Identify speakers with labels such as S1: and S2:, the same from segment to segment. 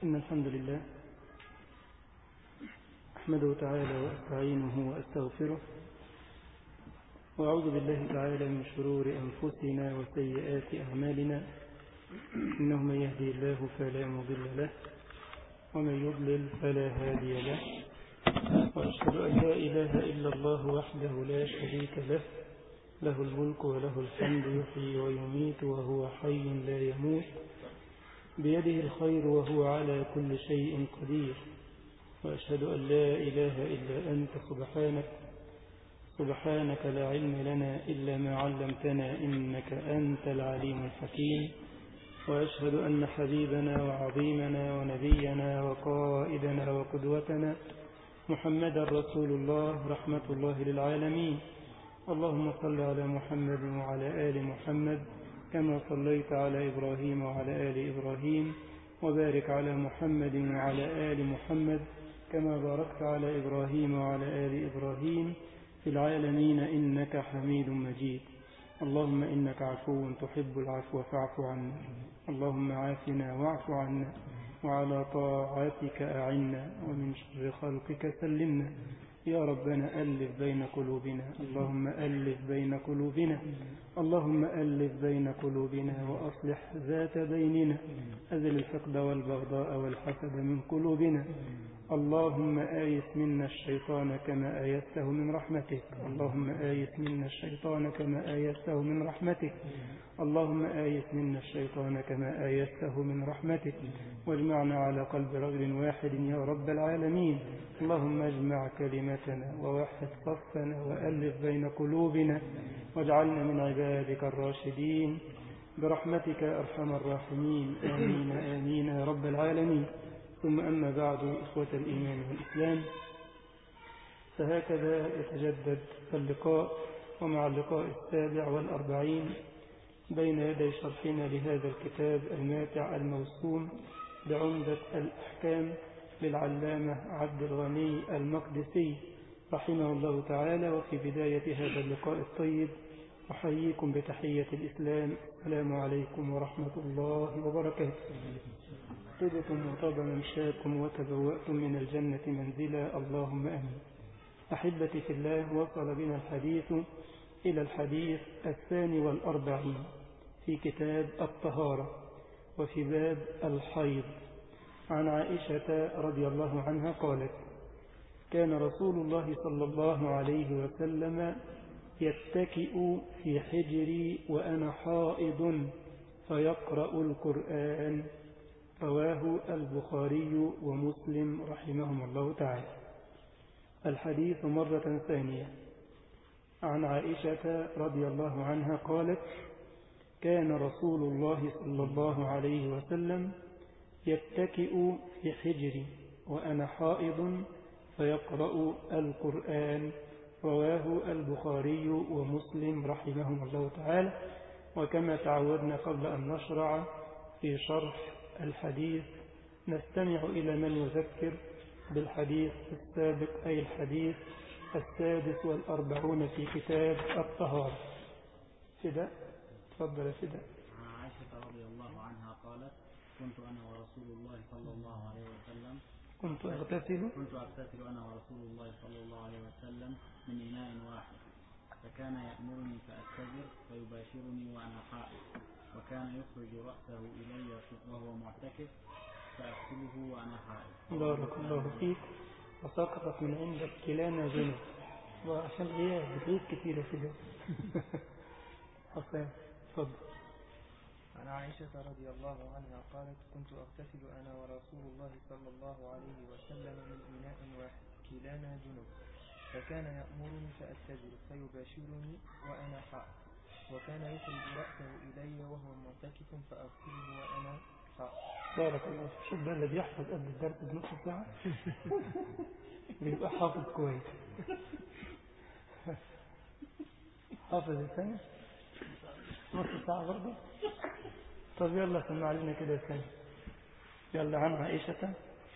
S1: إن الحمد لله أحمده تعالى وأستعينه وأستغفره وأعوذ بالله تعالى من شرور أنفسنا وسيئات أعمالنا إنه من يهدي الله فلا مضل له ومن يضلل فلا هادي له وأشهد أن لا إله إلا الله وحده لا شريك له له الملك وله الحمد يحيي ويميت وهو حي لا يموت بيده الخير وهو على كل شيء قدير وأشهد أن لا إله إلا أنت سبحانك سبحانك لا علم لنا إلا ما علمتنا إنك أنت العليم الحكيم وأشهد أن حبيبنا وعظيمنا ونبينا وقائدنا وقدوتنا محمد رسول الله رحمة الله للعالمين اللهم صل على محمد وعلى آل محمد كما صليت على إبراهيم وعلى آل إبراهيم وبارك على محمد وعلى آل محمد كما باركت على إبراهيم وعلى آل إبراهيم في العالمين إنك حميد مجيد اللهم إنك عفو تحب العفو فاعف عنا اللهم عافنا واعف عنا وعلى طاعتك أعنا ومن شر خلقك سلمنا يا ربنا ألف بين قلوبنا اللهم ألف بين قلوبنا اللهم ألف بين قلوبنا وأصلح ذات بيننا أذل الحقد والبغضاء والحسد من قلوبنا اللهم آيس منا الشيطان كما آيسته من رحمتك اللهم آيس منا الشيطان كما آيسته من رحمتك اللهم آيس منا الشيطان كما آيسته من رحمتك واجمعنا على قلب رجل واحد يا رب العالمين اللهم اجمع كلمتنا ووحد صفنا وألف بين قلوبنا واجعلنا من عبادك الراشدين برحمتك أرحم الراحمين آمين آمين يا رب العالمين ثم أما بعد إخوة الإيمان والإسلام فهكذا يتجدد اللقاء ومع اللقاء السابع والأربعين بين يدي شرحنا لهذا الكتاب الماتع الموسوم بعمدة الأحكام للعلامة عبد الغني المقدسي رحمه الله تعالى وفي بداية هذا اللقاء الطيب أحييكم بتحية الإسلام السلام عليكم ورحمة الله وبركاته طبتم وطاب ممشاكم وتبوأتم من الجنة منزلا اللهم أمين أحبتي في الله وصل بنا الحديث إلى الحديث الثاني والأربعين في كتاب الطهارة وفي باب الحيض عن عائشة رضي الله عنها قالت كان رسول الله صلى الله عليه وسلم يتكئ في حجري وأنا حائض فيقرأ القرآن رواه البخاري ومسلم رحمهم الله تعالى الحديث مرة ثانية عن عائشة رضي الله عنها قالت كان رسول الله صلى الله عليه وسلم يتكئ في حجري وأنا حائض فيقرأ القرآن رواه البخاري ومسلم رحمهم الله تعالى وكما تعودنا قبل أن نشرع في شرح الحديث نستمع إلى من يذكر بالحديث السابق أي الحديث السادس والأربعون في كتاب الطهارة فداء تفضل فداء
S2: عائشة رضي الله عنها قالت كنت أنا ورسول الله صلى الله عليه وسلم
S1: كنت أغتسل
S2: كنت أغتسل أنا ورسول الله صلى الله عليه وسلم من إناء واحد فكان يأمرني فأتجر فيباشرني وأنا حائض وكان يخرج رأسه إلي وهو معتكف فأغسله وأنا حائض
S1: بارك الله فيك وسقطت من عندك كلانا ذنب وعشان غياب بتغيب كثيرة في ده حسين تفضل
S3: عن عائشة رضي الله عنها قالت كنت أغتسل أنا ورسول الله صلى الله عليه وسلم من إناء واحد كلانا جنب فكان يأمرني فأتجر فيباشرني وأنا حائض وكان يخرج رأسه إلي وهو معتكف فأغسله وأنا حائض
S1: بارك الله فيك شوف ده اللي بيحفظ قبل الدرس بنص ساعة بيبقى حافظ كويس حافظ الثاني نص ساعة برضه طب يلا سمع لنا كده ثاني يلا عن عائشة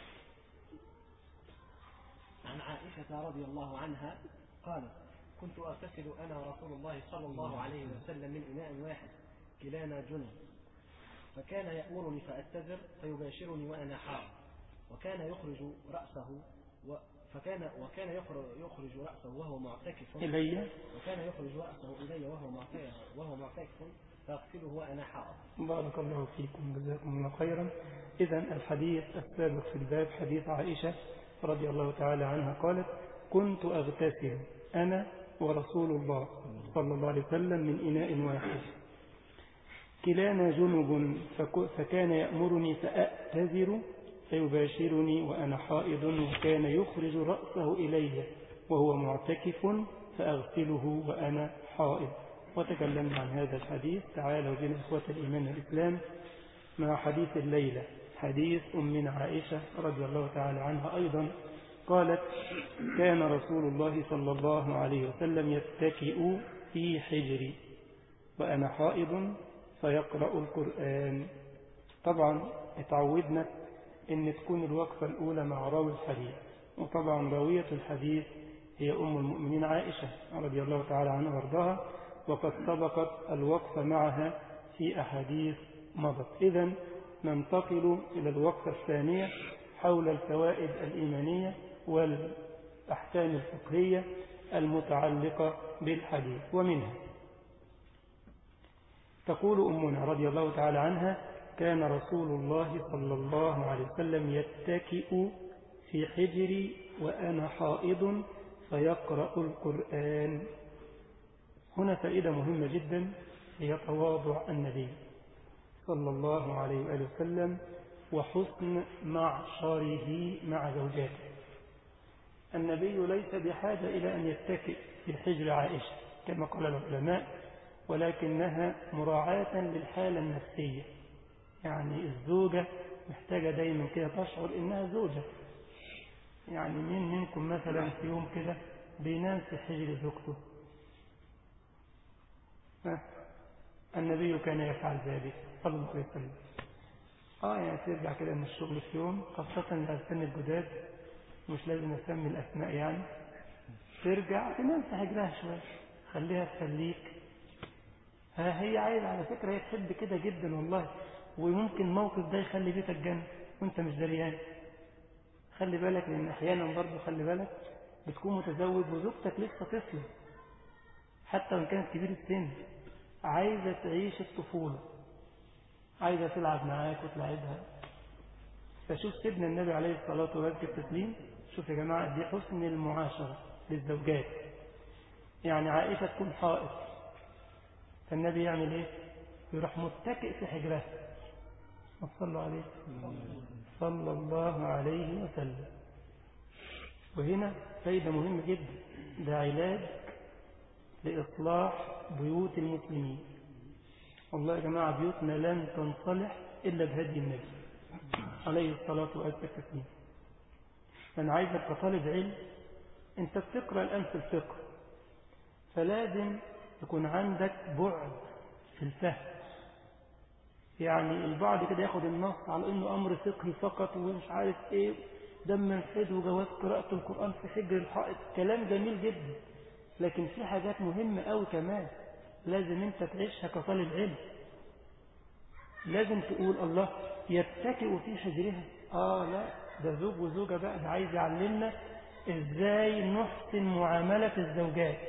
S4: عن عائشة رضي الله عنها قالت كنت أغتسل أنا ورسول الله صلى الله عليه وسلم من إناء واحد كلانا جنب فكان يأمرني فأتذر فيباشرني وأنا حائض وكان يخرج رأسه و فكان وكان يخرج رأسه وهو معتكف
S1: إلي
S4: وكان يخرج رأسه إلي وهو معتكف وهو معتكف فأغسله وأنا حائض
S1: بارك الله فيكم جزاكم الله خيرا إذا الحديث السابق في الباب حديث عائشة رضي الله تعالى عنها قالت كنت أغتسل أنا ورسول الله صلى الله عليه وسلم من إناء واحد كلانا جنب فكان يأمرني فأأتذر فيباشرني وأنا حائض وكان يخرج رأسه إلي وهو معتكف فأغسله وأنا حائض وتكلمنا عن هذا الحديث تعالوا بنا إخوة الإيمان والإسلام مع حديث الليلة حديث أمنا عائشة رضي الله تعالى عنها أيضا قالت كان رسول الله صلى الله عليه وسلم يتكئ في حجري وأنا حائض فيقرأ القرآن طبعا اتعودنا ان تكون الوقفة الأولى مع راوي الحديث وطبعا راوية الحديث هي أم المؤمنين عائشة رضي الله تعالى عنها وارضاها وقد سبقت الوقفة معها في أحاديث مضت إذا ننتقل إلى الوقفة الثانية حول الفوائد الإيمانية والأحكام الفقهية المتعلقة بالحديث ومنها تقول أمنا رضي الله تعالى عنها كان رسول الله صلى الله عليه وسلم يتكئ في حجري وأنا حائض فيقرأ القرآن هنا فائدة مهمة جدا هي تواضع النبي صلى الله عليه وآله وسلم وحسن معشره مع زوجاته النبي ليس بحاجة إلى أن يتكئ في حجر عائشة كما قال العلماء ولكنها مراعاة للحالة النفسية يعني الزوجة محتاجة دايما كده تشعر إنها زوجة يعني مين منكم مثلا في يوم كده بينام في حجر زوجته النبي كان يفعل ذلك صلى الله عليه وسلم اه يعني ترجع كده من الشغل في يوم خاصة الأسنة الجداد مش لازم أسمي الأسماء يعني ترجع تنام في حجرها شوية خليها تخليك ها هي عايزة على فكرة هي تحب كده جدا والله وممكن موقف ده يخلي بيتك جنة وانت مش دريان خلي بالك لان احيانا برضه خلي بالك بتكون متزوج وزوجتك لسه طفلة حتى وان كانت كبير السن عايزة تعيش الطفولة عايزة تلعب معاك وتلعبها فشوف سيدنا النبي عليه الصلاة والسلام التسليم شوف يا جماعة دي حسن المعاشرة للزوجات يعني عائشة تكون حائط فالنبي يعمل ايه يروح متكئ في حجرها صلى عليه صلى الله عليه وسلم وهنا فايدة مهمة جدا ده علاج لإصلاح بيوت المسلمين والله يا جماعة بيوتنا لن تنصلح إلا بهدي النبي عليه الصلاة والسلام أنا عايزك كطالب علم أنت بتقرأ الآن في الفقه فلازم يكون عندك بعد في الفهم يعني البعض كده ياخد النص على انه امر فقهي فقط ومش عارف ايه دم الحيض وجواز قراءة القرآن في حجر الحائط كلام جميل جدا لكن في حاجات مهمة قوي كمان لازم انت تعيشها كطالب علم لازم تقول الله يتكئ في حجرها اه لا ده زوج وزوجة بقى ده عايز يعلمنا ازاي نحسن معاملة الزوجات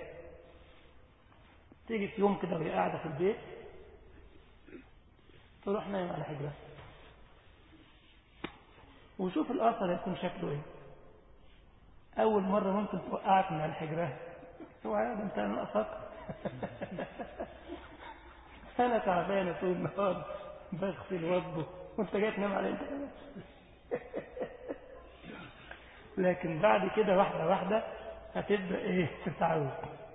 S1: تيجي في يوم كده وهي قاعدة في البيت تروح نايم على حجرها وشوف الأثر يكون شكله ايه أول مرة ممكن توقعك من على حجرها اوعى ده انت ناقصك أنا تعبانة طول النهار بغسل واطبخ وانت جاي تنام على انت لكن بعد كده واحدة واحدة هتبدأ ايه تتعود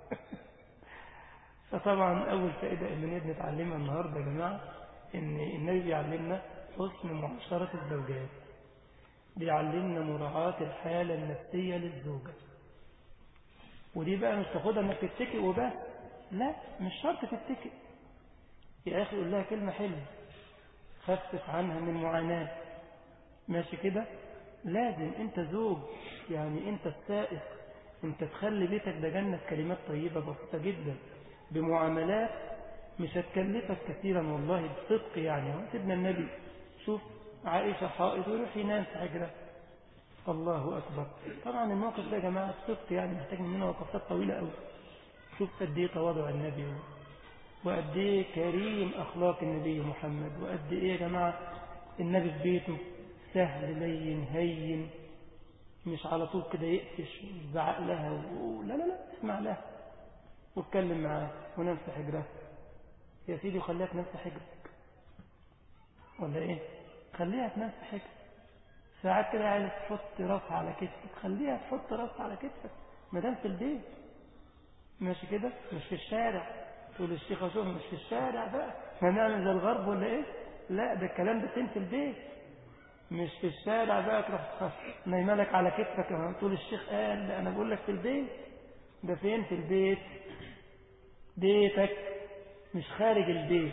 S1: فطبعا أول فائدة اللي نتعلمها النهاردة يا جماعة إن النبي بيعلمنا حسن معاشرة الزوجات بيعلمنا مراعاة الحالة النفسية للزوجة ودي بقى مش تاخدها انك تتكئ وبس لا مش شرط تتكئ يا أخي قول لها كلمة حلوة خفف عنها من معاناة ماشي كده لازم انت زوج يعني انت السائق انت تخلي بيتك ده جنة كلمات طيبة بسيطة جدا بمعاملات مش هتكلفك كثيرا والله بصدق يعني سيدنا النبي شوف عائشة حائط ويروح ينام في حجرة الله أكبر طبعا الموقف ده يا جماعة صفت يعني محتاج مننا وقفات طويلة قوي شوف قد ايه تواضع النبي وقد ايه كريم أخلاق النبي محمد وقد ايه يا جماعة النبي في بيته سهل لين هين مش على طول كده يقفش ويزعق لها و... لا لا لا اسمع لها واتكلم معاه ونام في حجرها يا سيدي وخليها تنام في حجرك ولا ايه خليها تنام في حجرك ساعات كده عايز تحط راسها على كتفك خليها تحط راسها على كتفك ما دام في البيت ماشي كده مش في الشارع تقول الشيخ اشوف مش في الشارع بقى هنعمل زي الغرب ولا ايه لا ده الكلام ده فين في البيت مش في الشارع بقى تروح نايمه لك على كتفك تقول الشيخ قال لا انا بقول لك في البيت ده فين في البيت بيتك مش خارج البيت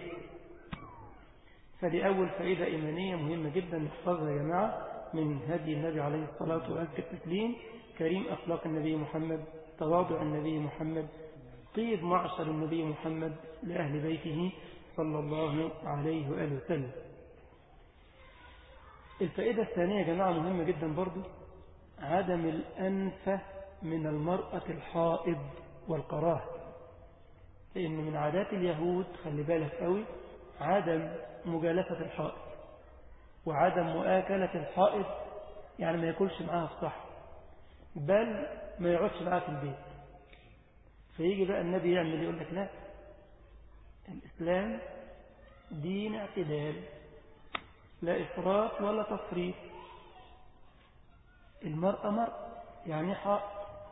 S1: فدي أول فائدة إيمانية مهمة جدا نحفظها يا جماعة من هدي النبي عليه الصلاة وأزكى التسليم كريم أخلاق النبي محمد تواضع النبي محمد طيب معشر النبي محمد لأهل بيته صلى الله عليه وآله وسلم الفائدة الثانية يا جماعة مهمة جدا برضو عدم الأنفة من المرأة الحائض والقراه لأن من عادات اليهود خلي بالك قوي عدم مجالسة الحائض وعدم مؤاكلة الحائض يعني ما ياكلش معاها الصح بل ما يقعدش معاها في البيت فيجي بقى النبي يعمل يقول لك لا الإسلام دين اعتدال لا إفراط ولا تفريط المرأة مرأة يعني حائط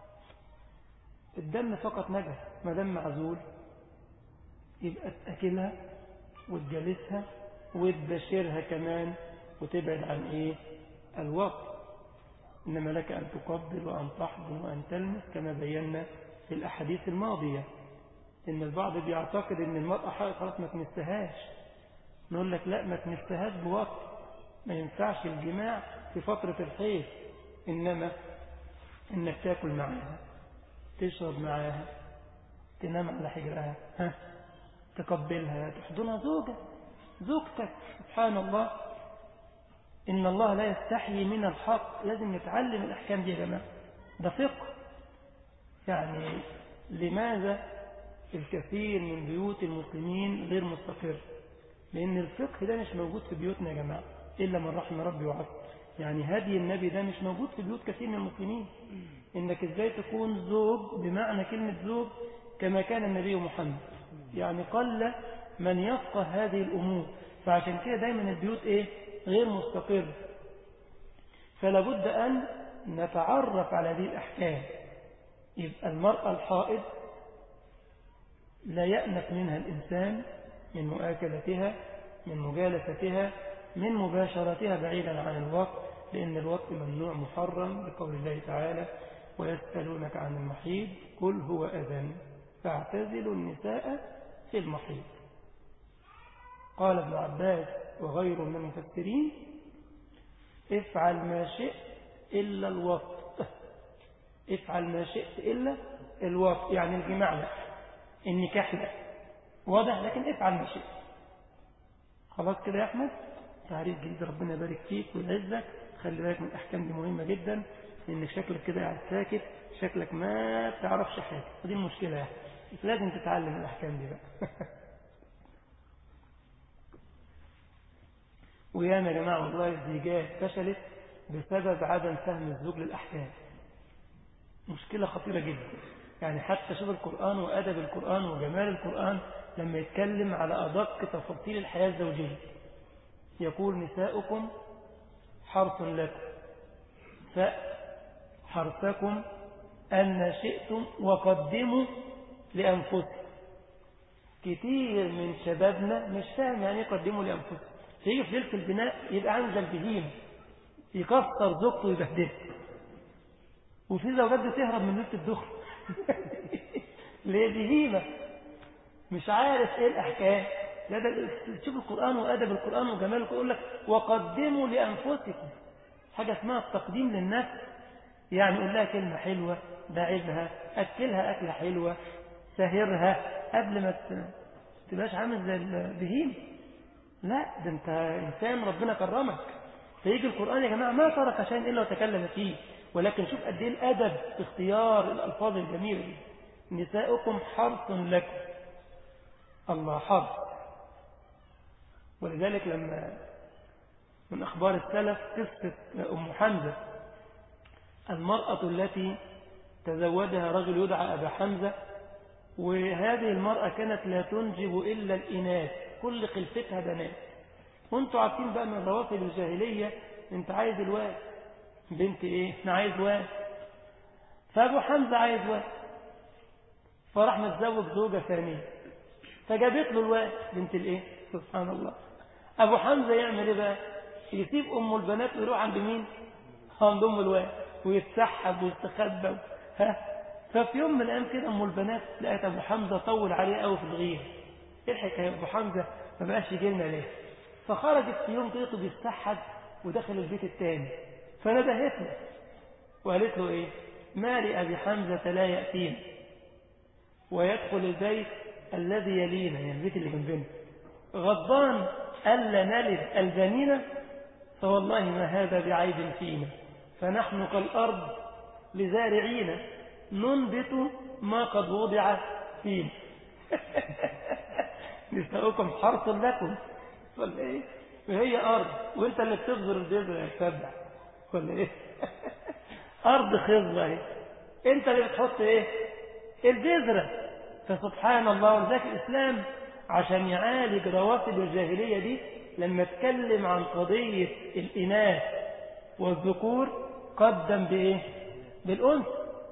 S1: الدم فقط نجس ما دم معزول يبقى تأكلها وتجلسها وتبشرها كمان وتبعد عن إيه الوقت إنما لك أن تقبل وأن تحضن وأن تلمس كما بينا في الأحاديث الماضية إن البعض بيعتقد إن المرأة حائط خلاص ما تمسهاش نقول لك لا ما تمسهاش بوقت ما ينفعش الجماع في فترة الحيض إنما إنك تاكل معاها تشرب معاها تنام على حجرها ها تقبلها تحضنها زوجة زوجتك سبحان الله إن الله لا يستحيي من الحق لازم نتعلم الأحكام دي يا جماعة ده فقه يعني لماذا الكثير من بيوت المسلمين غير مستقر لأن الفقه ده مش موجود في بيوتنا يا جماعة إلا من رحم ربي وعصر يعني هدي النبي ده مش موجود في بيوت كثير من المسلمين إنك إزاي تكون زوج بمعنى كلمة زوج كما كان النبي محمد يعني قل من يفقه هذه الأمور فعشان كده دايما البيوت إيه غير مستقر فلا بد أن نتعرف على هذه الأحكام يبقى المرأة الحائض لا يأنف منها الإنسان من مؤاكلتها من مجالستها من مباشرتها بعيدا عن الوقت لأن الوقت ممنوع محرم بقول الله تعالى ويسألونك عن المحيط قل هو أذن فاعتزلوا النساء في المحيط قال ابن عباس وغيره من المفسرين افعل ما شئت إلا الوقت افعل ما شئت إلا الوقت يعني الجماع لا النكاح لا واضح لكن افعل ما شئت خلاص كده يا أحمد تعريف جديد ربنا يبارك فيك ويعزك خلي بالك من الأحكام دي مهمة جدا لأنك شكلك كده قاعد ساكت شكلك ما بتعرفش حاجة ودي المشكلة يعني لازم تتعلم الأحكام دي بقى وياما يا جماعة والله الزيجات فشلت بسبب عدم فهم الزوج للأحكام مشكلة خطيرة جدا يعني حتى شوف القرآن وأدب القرآن وجمال القرآن لما يتكلم على أدق تفاصيل الحياة الزوجية يقول نساؤكم حرث لكم فحرثكم أن شئتم وقدموا لأنفسكم كتير من شبابنا مش فاهم يعني يقدموا لأنفسهم تيجي في ليلة البناء يبقى عامل زي البهيم يكسر زوجته ويبهدلها وفي زوجات بتهرب من ليلة الدخل ليه بهيمة مش عارف ايه الأحكام لا ده تشوف القرآن وأدب القرآن وجمال يقول لك وقدموا لأنفسكم حاجة اسمها التقديم للنفس يعني قول لها كلمة حلوة باعدها أكلها أكلة حلوة سهرها قبل ما تبقاش عامل زي البهيم لا ده انت إنسان ربنا كرمك فيجي القرآن يا جماعة ما ترك شيئا إلا وتكلم فيه ولكن شوف قد ايه الأدب في اختيار الألفاظ الجميلة دي نساؤكم حرث لكم الله حرث ولذلك لما من أخبار السلف قصة أم حمزة المرأة التي تزوجها رجل يدعى أبا حمزة وهذه المرأة كانت لا تنجب إلا الإناث كل خلفتها بنات وانتوا عارفين بقى من رواتب الجاهلية انت عايز الواد بنت ايه احنا عايز واد فابو حمزة عايز واد فراح متزوج زوجة ثانية فجابت له الواد بنت الايه سبحان الله ابو حمزة يعمل ايه بقى يسيب ام البنات ويروح عند مين عند ام الواد ويتسحب ويستخبى ها ففي يوم من الايام كده ام البنات لقيت ابو حمزة طول عليه قوي في الغير ايه الحكايه ابو حمزة ما بقاش يجي لنا ليه فخرجت في يوم لقيته بيتسحب ودخل البيت الثاني فندهت له وقالت له ايه ما لأبي حمزة لا يأتينا ويدخل البيت الذي يلينا يعني البيت اللي جنبنا غضبان ألا نلد البنين فوالله ما هذا بعيب فينا فنحن كالأرض لزارعين ننبت ما قد وضع فينا نساؤكم حرث لكم ولا ايه وهي أرض وانت اللي بتبذر البذرة يا سبع ولا ايه أرض خضرة ايه انت اللي بتحط ايه البذرة فسبحان الله ولذلك الإسلام عشان يعالج رواتب الجاهلية دي لما اتكلم عن قضية الإناث والذكور قدم بإيه بالأنثى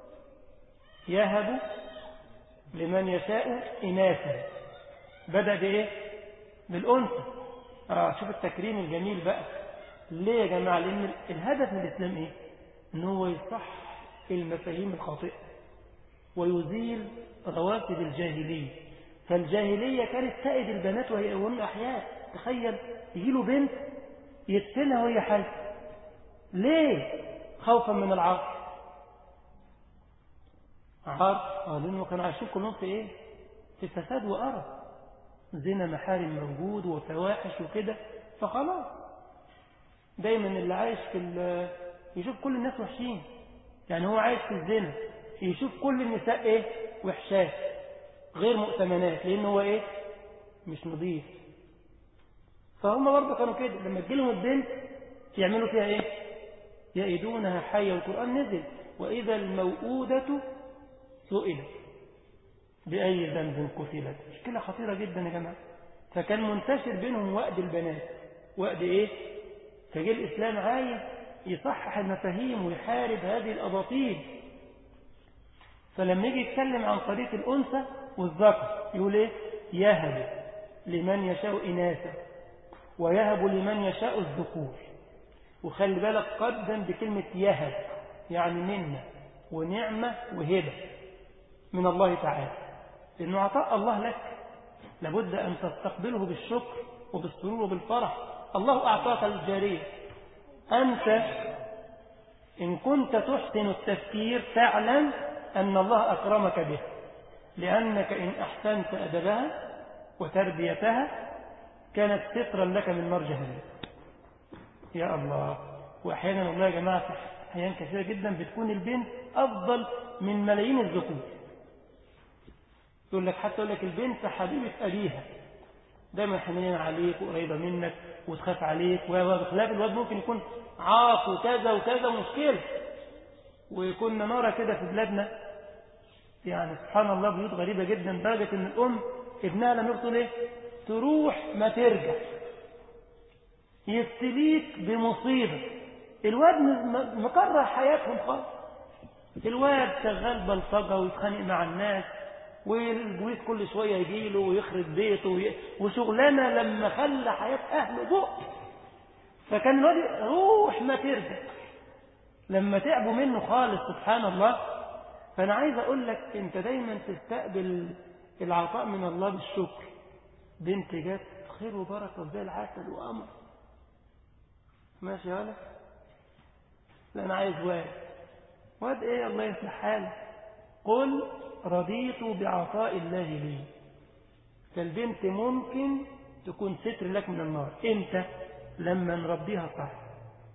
S1: يهب لمن يشاء إناثا بدأ بإيه بالأنثى آه شوف التكريم الجميل بقى ليه يا جماعة لأن الهدف من الإسلام إيه إن هو يصح المفاهيم الخاطئة ويزيل رواتب الجاهلية فالجاهلية كانت تائد البنات وهي وهم أحياء تخيل يجيله بنت يدفنها وهي حي ليه خوفا من العار عار اه لانه كانوا عايشين كلهم في ايه في فساد وقرف زنا محارم موجود وفواحش وكده فخلاص دايما اللي عايش في يشوف كل الناس وحشين يعني هو عايش في الزنا يشوف كل النساء ايه وحشات غير مؤتمنات لان هو ايه مش نظيف فهم برضه كانوا كده لما تجيلهم البنت يعملوا فيها ايه يئدونها حية والقرآن نزل وإذا الموؤودة سئلت بأي ذنب قتلت مشكلة خطيرة جدا يا جماعة فكان منتشر بينهم وقد البنات وقد ايه فجي الإسلام عايز يصحح المفاهيم ويحارب هذه الأباطيل فلما يجي يتكلم عن قضية الأنثى والذكر يقول ايه يهب لمن يشاء إناثا ويهب لمن يشاء الذكور وخلي بالك قدم بكلمة يهب يعني منة ونعمة وهبة من الله تعالى لأنه عطاء الله لك لابد أن تستقبله بالشكر وبالسرور وبالفرح الله أعطاك الجارية أنت إن كنت تحسن التفكير فاعلم أن الله أكرمك به لأنك إن أحسنت أدبها وتربيتها كانت سترا لك من نار جهنم يا الله وأحيانا والله يا جماعة في أحيان كثيرة جدا بتكون البنت أفضل من ملايين الذكور يقول لك حتى يقول لك البنت حبيبة أبيها دايما حنينة عليك وقريبة منك وتخاف عليك وبخلاف الواد ممكن يكون عاق وكذا وكذا مشكلة ويكون نرى كده في بلادنا يعني سبحان الله بيوت غريبة جدا لدرجة ان الام ابنها لما يقول ايه تروح ما ترجع يبتليك بمصيبة الواد مكرر حياتهم خالص الواد شغال بلطجة ويتخانق مع الناس والبوليس كل شوية يجي له ويخرب بيته وي... وشغلانة لما خلى حياة أهله بؤ فكان الواد روح ما ترجع لما تعبوا منه خالص سبحان الله فأنا عايز أقول لك أنت دايما تستقبل العطاء من الله بالشكر بنت جت خير وبركة وزي العسل وأمر ماشي يا ولد لا أنا عايز واد واد إيه الله يصلح حالك قل رضيت بعطاء الله لي فالبنت ممكن تكون ستر لك من النار امتى لما نربيها صح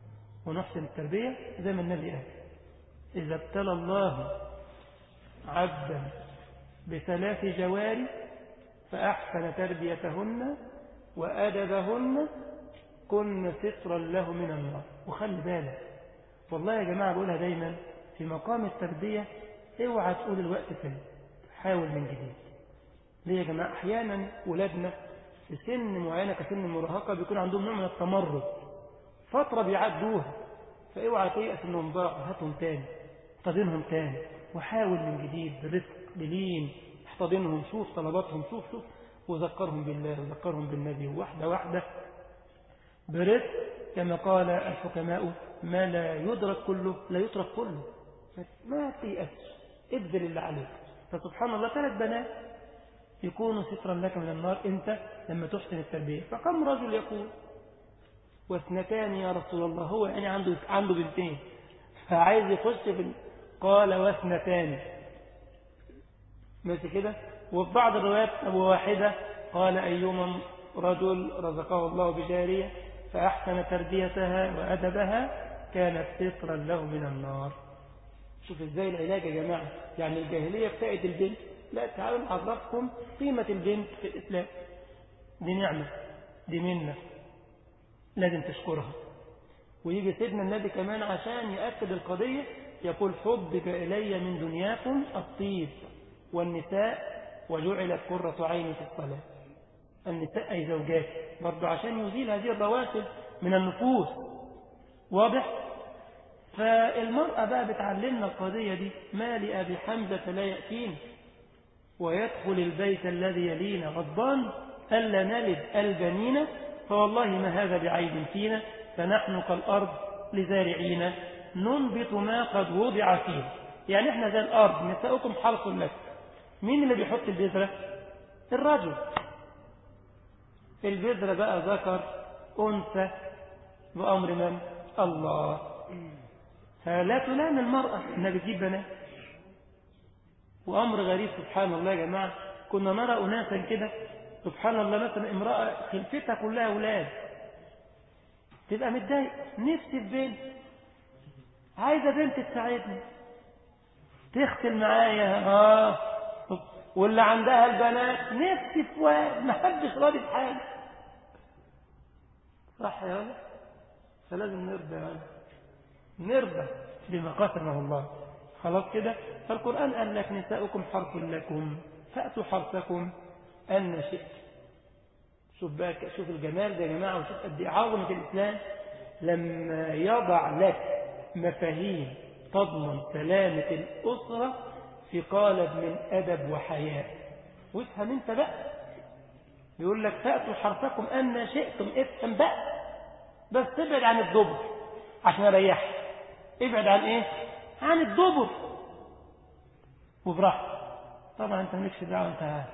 S1: ونحسن التربية زي ما النبي قال إذا ابتلى الله عبدا بثلاث جواري فأحسن تربيتهن وأدبهن كن سترا له من النار وخلي بالك والله يا جماعة بقولها دايما في مقام التربية اوعى تقول الوقت فين حاول من جديد ليه يا جماعة أحيانا ولادنا في سن معينة كسن المراهقة بيكون عندهم نوع من التمرد فترة بيعدوها فاوعى تيأس انهم ضاعوا هاتهم تاني احتضنهم تاني وحاول من جديد برفق بلين احتضنهم شوف طلباتهم شوف شوف وذكرهم بالله وذكرهم بالنبي واحدة واحدة برفق كما قال الحكماء ما لا يدرك كله لا يترك كله ما تيأس ابذل اللي عليك فسبحان الله ثلاث بنات يكونوا سترا لك من النار انت لما تحسن التربية فكم رجل يقول واثنتان يا رسول الله هو يعني عنده عنده بنتين فعايز يخش في ال- قال واثنتان ماشي كده وفي بعض الروايات أبو واحدة قال أيما رجل رزقه الله بجارية فأحسن تربيتها وأدبها كانت سترا له من النار شوف ازاي العلاج يا جماعة يعني الجاهلية بتاعت البنت لا تعالوا نعرفكم قيمة البنت في الإسلام دي نعمة دي منة لازم تشكرها ويجي سيدنا النبي كمان عشان يأكد القضية يقول حبك إلي من دنياكم الطيب والنساء وجعلت قرة عيني في الصلاة النساء أي زوجات برضو عشان يزيل هذه الرواسب من النفوس واضح فالمرأة بقى بتعلمنا القضية دي ما لأبي حمزة لا يأتين ويدخل البيت الذي يلينا غضبان ألا نلد البنين فوالله ما هذا بعيب فينا فنحن كالأرض لزارعين ننبت ما قد وضع فيه يعني احنا زي الأرض نساؤكم حرث لك مين اللي بيحط البذرة الرجل البذرة بقى ذكر أنثى بأمر من الله فلا تلام المرأة انها بتجيب بنات وأمر غريب سبحان الله يا جماعة كنا نرى أناسا كده سبحان الله مثلا امرأة خلفتها كلها أولاد تبقى متضايق نفسي في بنت عايزة بنت تساعدني تختل معايا اه واللي عندها البنات نفسي في واد ما حدش راضي بحاجة صح يا ولد فلازم نرضى يا ولد نرضى بما قسمه الله خلاص كده فالقرآن قال لك نساؤكم حرث لكم فأتوا حرثكم أن شئت شوف بقى شوف الجمال ده يا جماعة وشوف قد ايه عظمة الإسلام لما يضع لك مفاهيم تضمن سلامة الأسرة في قالب من أدب وحياء وافهم انت بقى يقول لك فأتوا حرثكم أن شئتم افهم بقى بس ابعد عن الدبر عشان اريحك ابعد عن ايه عن الدبر وبراحتك طبعا انت مالكش دعوه انت عارف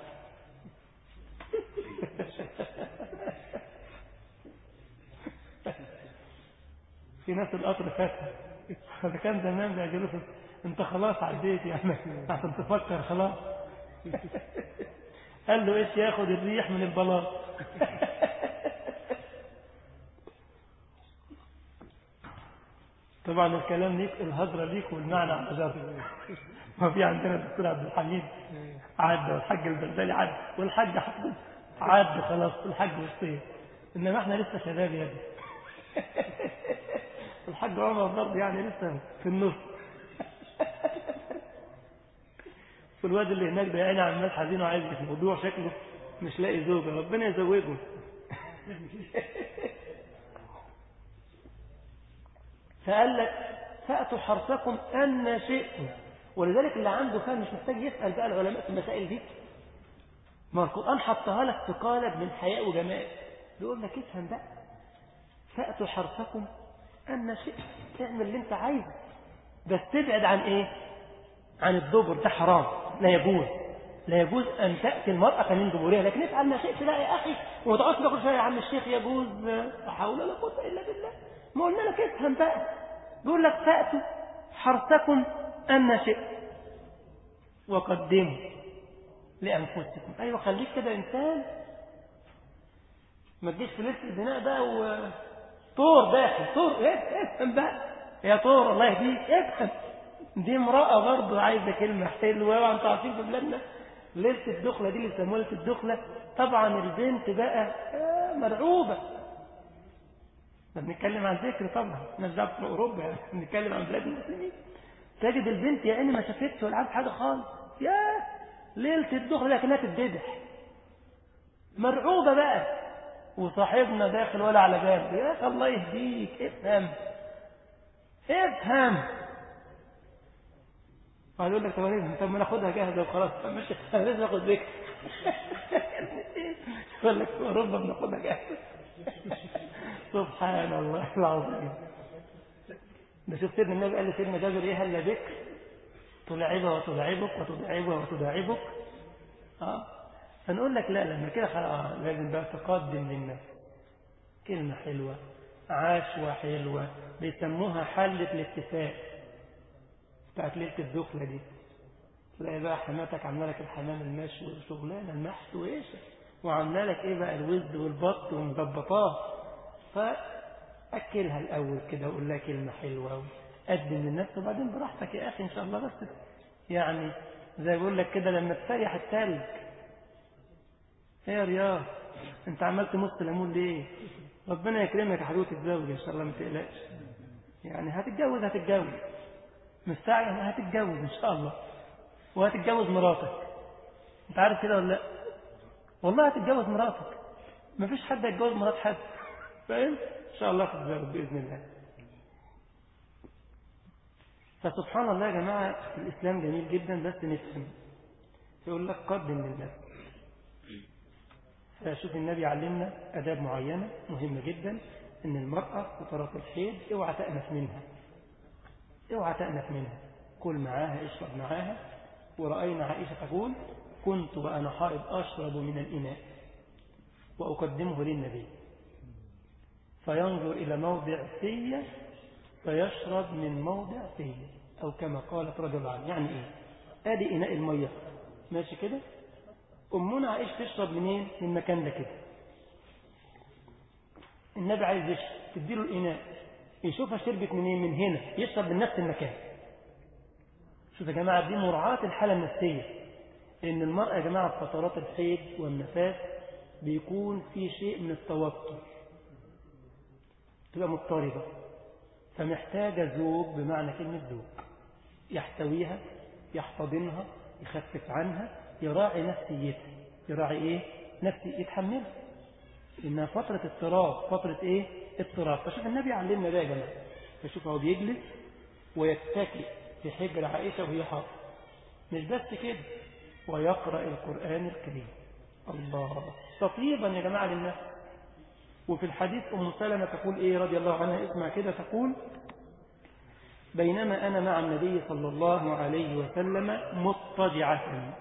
S1: في ناس القطر فاتها هذا كان زمان بيعجلوا انت خلاص عديت يعني عشان تفكر خلاص قال له ايش ياخد الريح من البلاط طبعا الكلام ليك الهجرة ليك والمعنى على جر ما في عندنا الدكتور عبد الحميد عدى والحاج البلدلي عدى والحاج حفظ عدى خلاص الحاج والصيف انما احنا لسه شباب يا ابني الحاج عمر برضه يعني لسه في النص والواد اللي هناك ده يعني عمال حزين وعايز في موضوع شكله مش لاقي زوجة ربنا يزوجه فقال لك فأتوا حرثكم أن شئتم ولذلك اللي عنده فهم مش محتاج يسأل بقى العلماء في المسائل دي ما القرآن حطها لك في قالب من حياء وجمال بيقول لك افهم بقى فأتوا حرثكم أن شئتم تعمل اللي انت عايزه بس تبعد عن ايه عن الدبر ده حرام لا يجوز لا يجوز أن تأتي المرأة من دبورها لكن افعل ما شئت لا يا أخي وما تقعدش تقول شوية يا عم الشيخ يجوز لا حول ولا قوة إلا بالله ما قلنا لك افهم بقى بيقول لك فأتوا حرثكم أن شئت وقدموا لأنفسكم أيوة خليك كده إنسان ما تجيش في ليلة البناء بقى طور داخل طور ايه افهم بقى يا طور الله يهديك افهم دي امرأة برضه عايزة كلمة حلوة وانتوا عارفين في بلادنا ليلة الدخلة دي اللي يسموها ليلة الدخلة طبعا البنت بقى آه مرعوبة احنا بنتكلم عن ذكر طبعا مش دعوه في اوروبا يعني بنتكلم عن بلاد المسلمين تجد البنت يا عيني ما شافتش ولا عارف حاجه خالص يا ليله الدخله لكنها تتذبح مرعوبه بقى وصاحبنا داخل ولا على بال يا اخي الله يهديك افهم افهم قال يقول لك طب انا طب ما ناخدها جاهزه وخلاص طب مش انا لازم اخد ذكر يقول لك في اوروبا بناخدها جاهزه سبحان الله العظيم ده شوف سيدنا النبي قال لسيدنا جابر ايه هلا بك تلعبها وتلعبك وتداعبها وتداعبك اه فنقول لك لا لما كده خلاص لازم بقى تقدم للناس كلمة حلوة عشوة حلوة بيسموها حلة الاتفاق بتاعت ليلة الدخلة دي تلاقي بقى حماتك عامله لك الحمام المشوي وشغلانة المحت وايش وعامله لك ايه بقى الوز والبط ومظبطاه فأكلها الأول كده وقول لها كلمة حلوة وقدم للناس وبعدين براحتك يا أخي إن شاء الله بس يعني زي بقول لك كده لما تسيح التلج ايه يا رياض انت عمال تمص ليمون ليه ربنا يكرمك يا حبيبي تتزوج ان شاء الله ما تقلقش يعني هتتجوز هتتجوز مستعجل هتتجوز ان شاء الله وهتتجوز مراتك انت عارف كده ولا لا والله هتتجوز مراتك مفيش حد هيتجوز مرات حد فاهم ان شاء الله تتزوج باذن الله فسبحان الله يا جماعه الاسلام جميل جدا بس نفهم يقول لك قدم لله فشوف النبي علمنا اداب معينه مهمه جدا ان المراه في فترات الحيض اوعى تأنف منها اوعى تأنف منها كل معاها اشرب معاها ورأينا عائشة تقول كنت وأنا حائض أشرب من الإناء وأقدمه للنبي فينظر إلى موضع في فيشرب من موضع في أو كما قالت رضي الله عنها يعني إيه آدي إناء المية ماشي كده أمنا عائشة تشرب منين من مكان ده كده النبي عايز يشرب تديله الإناء يشوفها شربت منين من هنا يشرب من نفس المكان شوف يا جماعة دي مراعاة الحالة النفسية لأن المرأة يا جماعة في فترات الحيض والنفاس بيكون في شيء من التوتر تبقى مضطربة فمحتاجة زوج بمعنى كلمة زوج يحتويها يحتضنها يخفف عنها يراعي نفسيتها يراعي ايه نفسي يتحملها إنها فترة اضطراب فترة ايه اضطراب فشوف النبي علمنا ده يا جماعة فشوف هو بيجلس ويتكئ في حجر عائشة وهي حاضر مش بس كده ويقرأ القرآن الكريم الله تطيبا يا جماعة للنفس وفي الحديث أم سلمة تقول إيه رضي الله عنها اسمع كده تقول بينما أنا مع النبي صلى الله عليه وسلم مضطجعة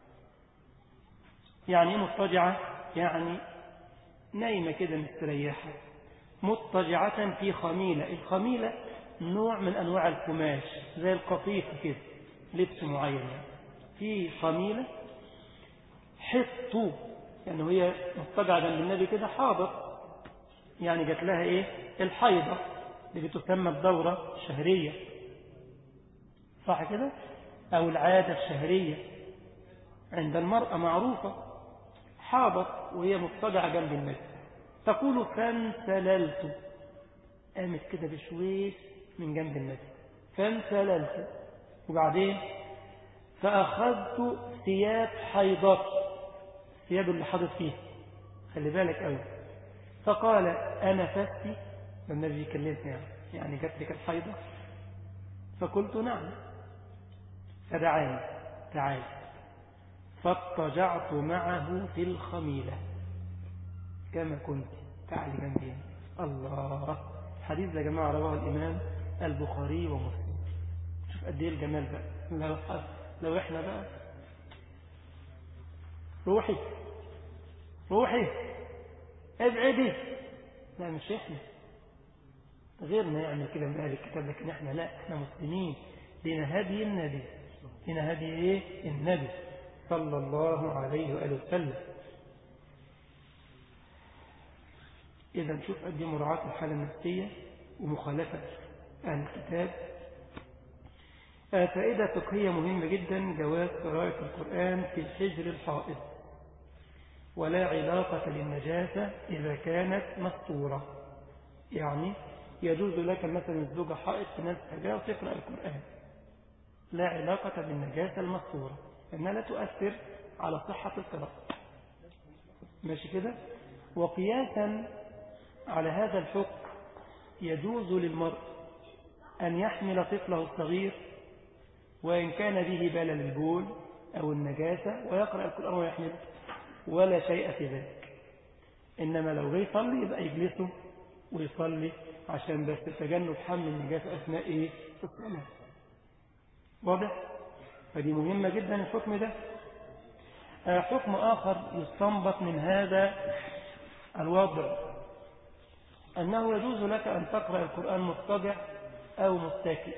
S1: يعني ايه مضطجعة يعني نايمة كده مستريحة مضطجعة في خميلة الخميلة نوع من أنواع القماش زي القطيف كده لبس معين يعني. في خميلة حط يعني هي مضطجعة جنب النبي كده حاضر يعني جات لها ايه الحيضة اللي بتسمى الدورة الشهرية صح كده او العادة الشهرية عند المرأة معروفة حاضر وهي مضطجعة جنب النبي تقول فانسللت قامت كده بشويش من جنب النبي فانسللت وبعدين فأخذت ثياب حيضتي الثياب اللي حاضت فيها خلي بالك قوي فقال أنا فستي النبي يكلمني يعني يعني جات لك الحيضة فقلت نعم فدعاني تعال فاضطجعت معه في الخميلة كما كنت تعالي جنبي الله حديث يا جماعة رواه الإمام البخاري ومسلم شوف قد ايه الجمال بقى لو, لو احنا بقى روحي روحي ابعدي لا مش احنا غيرنا يعمل كده من اهل الكتاب لكن احنا لا احنا مسلمين لنا هدي النبي لنا هدي ايه النبي صلى الله عليه وآله وسلم إذا نشوف قد ايه مراعاة الحالة النفسية ومخالفة أهل الكتاب آه، فائدة فقهية مهمة جدا جواز قراءة القرآن في الحجر الحائط ولا علاقة للنجاسة إذا كانت مستورة يعني يجوز لك مثلا الزوجة حائط في نفس حجرة وتقرأ القرآن لا علاقة بالنجاسة المستورة لأنها لا تؤثر على صحة القراءة ماشي كده وقياسا على هذا الحكم يجوز للمرء أن يحمل طفله الصغير وإن كان به بلل البول أو النجاسة ويقرأ القرآن ويحمله ولا شيء في ذلك إنما لو جاي يصلي يبقى يجلسه ويصلي عشان بس تجنب حمل النجاسة أثناء إيه الصلاة واضح فدي مهمة جدا الحكم ده آه، حكم آخر يستنبط من هذا الوضع أنه يجوز لك أن تقرأ القرآن مضطجع أو متكئ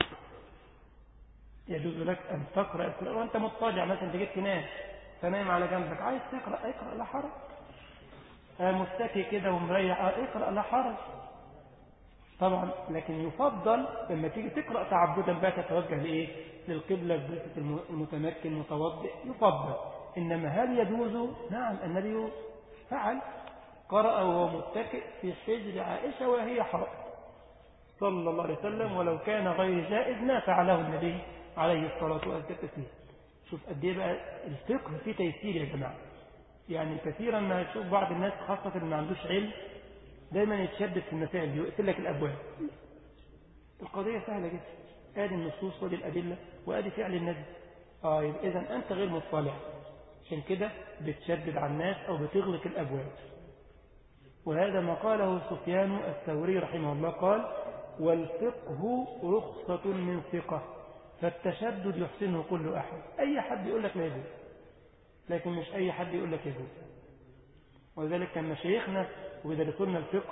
S1: يجوز لك أن تقرأ القرآن وأنت مضطجع مثلا تجيب تنام فنايم على جنبك عايز تقرأ اقرأ لا حرج آه، متكئ كده ومريح آه، اقرأ لا حرج طبعا لكن يفضل لما تيجي تقرأ تعبدا بقى تتوجه لإيه للقبلة بصفة المتمكن متوضئ يفضل إنما هل يجوز نعم النبي فعل قرأ وهو متكئ في حجر عائشة وهي حرام صلى الله عليه وسلم ولو كان غير جائز ما فعله النبي عليه الصلاة والسلام شوف قد ايه بقى الفقه فيه تيسير يا جماعة يعني كثيرا ما تشوف بعض الناس خاصة اللي ما عندوش علم دايما يتشدد في المسائل دي ويقفل لك الأبواب القضية سهلة جدا ادي النصوص ودي الأدلة وادي فعل النبي اه يبقى إذا أنت غير مطلع عشان كده بتشدد على الناس أو بتغلق الأبواب وهذا ما قاله سفيان الثوري رحمه الله قال والفقه رخصة من ثقة فالتشدد يحسنه كل أحد أي حد يقول لك لا يجوز لكن مش أي حد يقول لك يجوز ولذلك كان مشايخنا وبيدرسون الفقه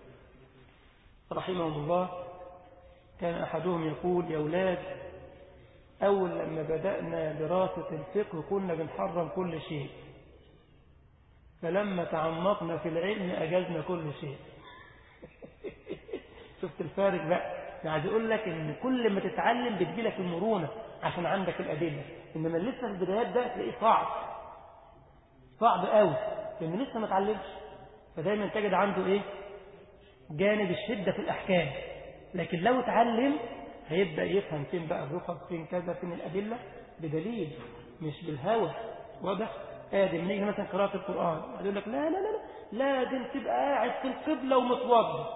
S1: رحمهم الله كان أحدهم يقول يا أولاد أول لما بدأنا دراسة الفقه كنا بنحرم كل شيء فلما تعمقنا في العلم أجزنا كل شيء شفت الفارق بقى يعني عايز اقول لك ان كل ما تتعلم بتجيلك المرونة عشان عندك الأدلة إنما لسه في البدايات ده تلاقيه صعب صعب قوي لأنه لسه ما اتعلمش فدايما تجد عنده إيه جانب الشدة في الأحكام لكن لو اتعلم هيبدأ يفهم فين بقى الرخص فين كذا فين الأدلة بدليل مش بالهوى واضح آدم نيجي مثلا قراءة القرآن يقول لك لا لا لا لا لازم تبقى قاعد في القبلة ومتوضى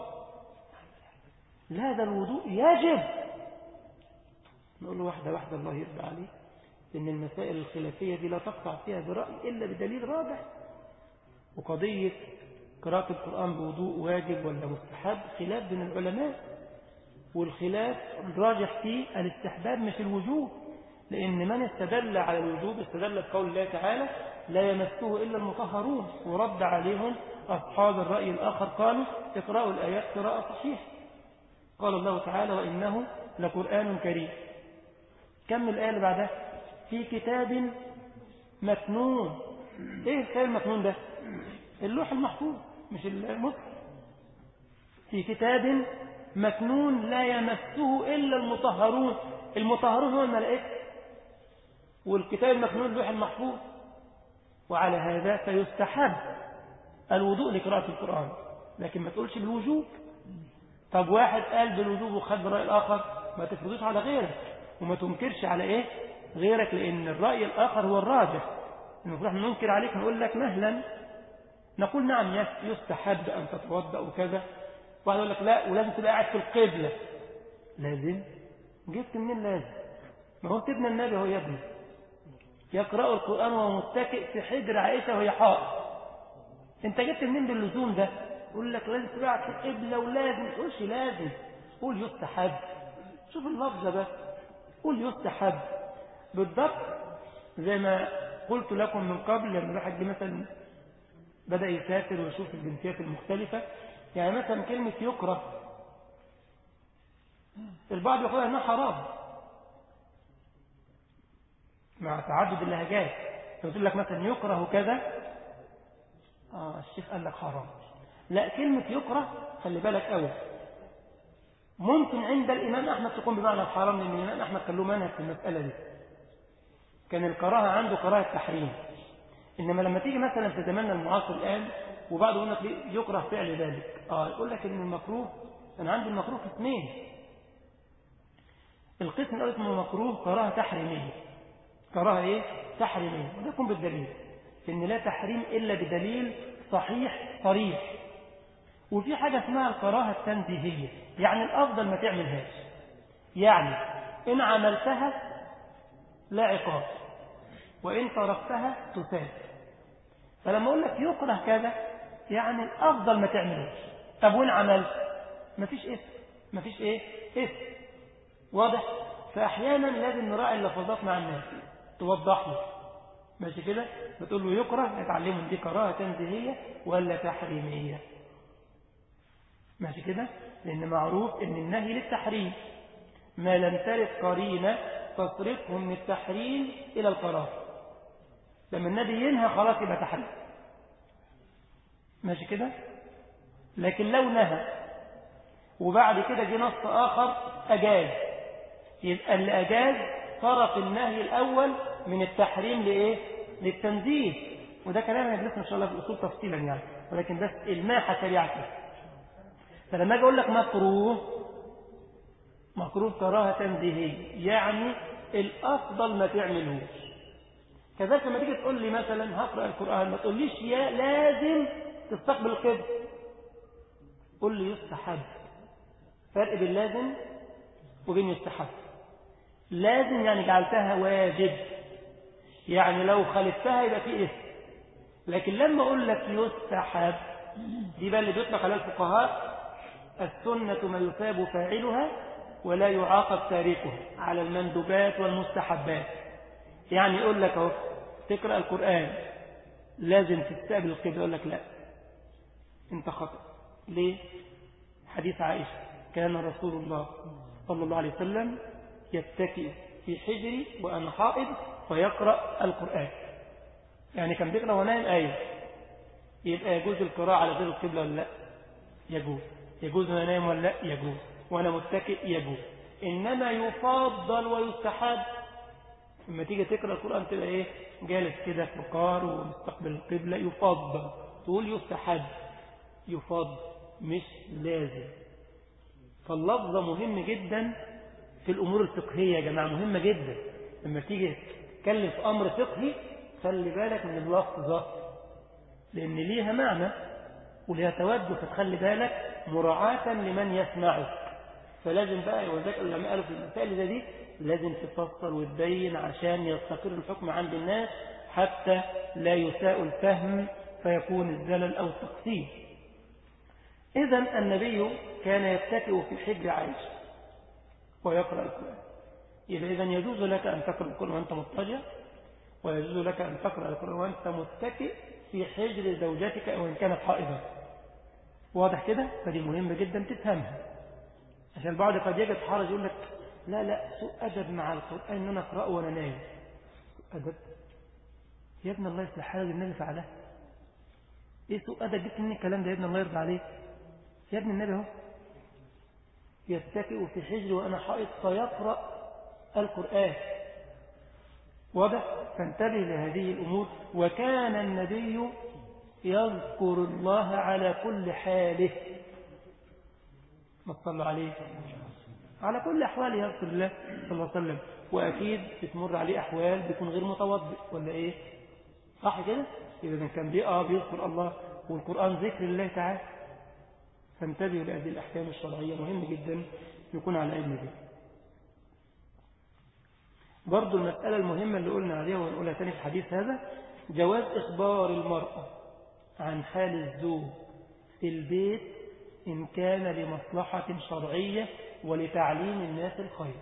S1: لا ده الوضوء يجب نقول له واحدة واحدة الله يرضى عليه إن المسائل الخلافية دي لا تقطع فيها برأي إلا بدليل رابع وقضية قراءة القرآن بوضوء واجب ولا مستحب خلاف بين العلماء والخلاف الراجح فيه الاستحباب مش الوجوب لأن من استدل على الوجوب استدل بقول الله تعالى لا يمسه إلا المطهرون ورد عليهم أصحاب الرأي الآخر قالوا اقرأوا الآيات قراءة صحيحة قال الله تعالى وإنه لقرآن كريم كم الآية اللي بعدها في كتاب مكنون ايه الكتاب المكنون ده اللوح المحفوظ مش المصحف في كتاب مكنون لا يمسه إلا المطهرون المطهرون هو الملائكة والكتاب المكنون اللوح المحفوظ وعلى هذا فيستحب الوضوء لقراءة القرآن لكن ما تقولش بالوجوب طب واحد قال بالوجوب وخد برأي الآخر ما تفرضوش على غيرك وما تنكرش على إيه غيرك لأن الرأي الآخر هو الراجح المفروض احنا ننكر عليك نقول لك مهلا نقول نعم يستحب أن تتوضأ وكذا واحد يقول لك لا ولازم تبقى قاعد في القبلة لازم جبت منين لازم ما هو سيدنا النبي هو يا ابني يقرأ القرآن وهو متكئ في حجر عائشة وهي حائط انت جبت منين باللزوم ده يقول لك لازم تبقى قاعد في القبلة ولازم تقولش لازم قول يستحب شوف اللفظة بس قول يستحب بالضبط زي ما قلت لكم من قبل لما الواحد مثلا بدأ يسافر ويشوف الجنسيات المختلفة يعني مثلا كلمة يكره البعض يقول انها حرام مع تعدد اللهجات يقول لك مثلا يكره كذا آه الشيخ قال لك حرام لا كلمة يكره خلي بالك قوي ممكن عند الإمام أحمد تكون بمعنى الحرام لأن الإمام أحمد كان له منهج في المسألة دي كان الكراهة عنده كراهة تحريم إنما لما تيجي مثلا في زماننا المعاصر الآن وبعض يقول لك يكره فعل ذلك آه يقول لك إن المكروه أنا عندي المكروه قسمين القسم الأول اسمه مكروه كراهة تحريمية كراهة إيه؟ تحريمية وده يكون بالدليل إن لا تحريم إلا بدليل صحيح صريح وفي حاجة اسمها الكراهة التنزيهية يعني الأفضل ما تعملهاش يعني إن عملتها لا عقاب وإن تركتها تساب فلما أقول لك يكره كذا يعني الأفضل ما تعملوش طب وإن عملت مفيش اسم مفيش إيه اسم واضح فأحيانا لازم نراعي اللفظات مع الناس توضح له ماشي كده بتقول له يكره يتعلموا دي كراهة تنزيهية ولا تحريمية ماشي كده لأن معروف أن النهي للتحريم ما لم ترد قرينة تصرفه من التحريم إلى القرار لما النبي ينهى خلاص يبقى تحريم ماشي كده لكن لو نهى وبعد كده جه نص آخر أجاز يبقى اللي أجاز صرف النهي الأول من التحريم لإيه؟ للتنزيه وده كلام هندرسه إن شاء الله في الأصول تفصيلا يعني ولكن بس الماحة سريعة كده فلما أجي أقول لك مكروه مكروه كراهة تنزيهية يعني الأفضل ما تعملهوش كذلك لما تيجي تقول لي مثلا هقرأ القرآن ما تقوليش يا لازم تستقبل القبل قول لي يستحب فرق بين لازم وبين يستحب لازم يعني جعلتها واجب يعني لو خالفتها يبقى في اسم لكن لما اقول لك يستحب دي بقى اللي بيطلق على الفقهاء السنة ما يثاب فاعلها ولا يعاقب تاركها على المندوبات والمستحبات يعني يقول لك اهو تقرأ القرآن لازم تستقبل القبلة يقول لك لا انت خطأ ليه حديث عائشة كان رسول الله صلى الله عليه وسلم يتكئ في حجري وأنا حائض فيقرأ القرآن يعني كان بيقرأ ونائم آية يبقى يجوز القراءة على غير القبلة ولا لا يجوز يجوز وانا نايم ولا لا يجوز وانا متكئ يجوز انما يفضل ويستحب لما تيجي تقرا القران تبقى ايه جالس كده في وقار ومستقبل القبله يفضل تقول يستحب يفضل مش لازم فاللفظه مهم جدا في الامور الفقهيه يا جماعه مهمه جدا لما تيجي تتكلم في امر فقهي خلي بالك من اللفظه لان ليها معنى وليها توجه فتخلي بالك مراعاة لمن يسمعك فلازم بقى وذلك العلماء قالوا في المسائل زي دي لازم تفصل وتبين عشان يستقر الحكم عند الناس حتى لا يساء الفهم فيكون الزلل أو التقصير إذا النبي كان يتكئ في حجر عائشة ويقرأ القرآن إذا إذا يجوز لك أن تقرأ القرآن وأنت مضطجع ويجوز لك أن تقرأ القرآن وأنت متكئ في حجر زوجتك أو إن كانت حائضة واضح كده فدي مهمة جدا تفهمها عشان البعض قد يجد حرج يقول لك لا لا سوء أدب مع القرآن إن أنا أقرأه وأنا نايم سوء أدب يا ابن الله يصلح حالك النبي فعله إيه سوء أدب جبت مني الكلام ده يا ابن الله يرضى عليك يا ابن النبي اهو يتكئ في حجر وأنا حائط فيقرأ القرآن واضح فانتبه لهذه الأمور وكان النبي يذكر الله على كل حاله ما تصلوا عليه على كل أحواله يذكر الله صلى الله عليه وسلم وأكيد بتمر عليه أحوال بيكون غير متوضئ ولا إيه صح كده إذا كان بيقى بيذكر الله والقرآن ذكر الله تعالى فانتبهوا لهذه الأحكام الشرعية مهم جدا يكون على علم بها برضو المسألة المهمة اللي قلنا عليها ونقولها تاني في الحديث هذا جواز إخبار المرأة عن حال الزوج في البيت إن كان لمصلحة شرعية ولتعليم الناس الخير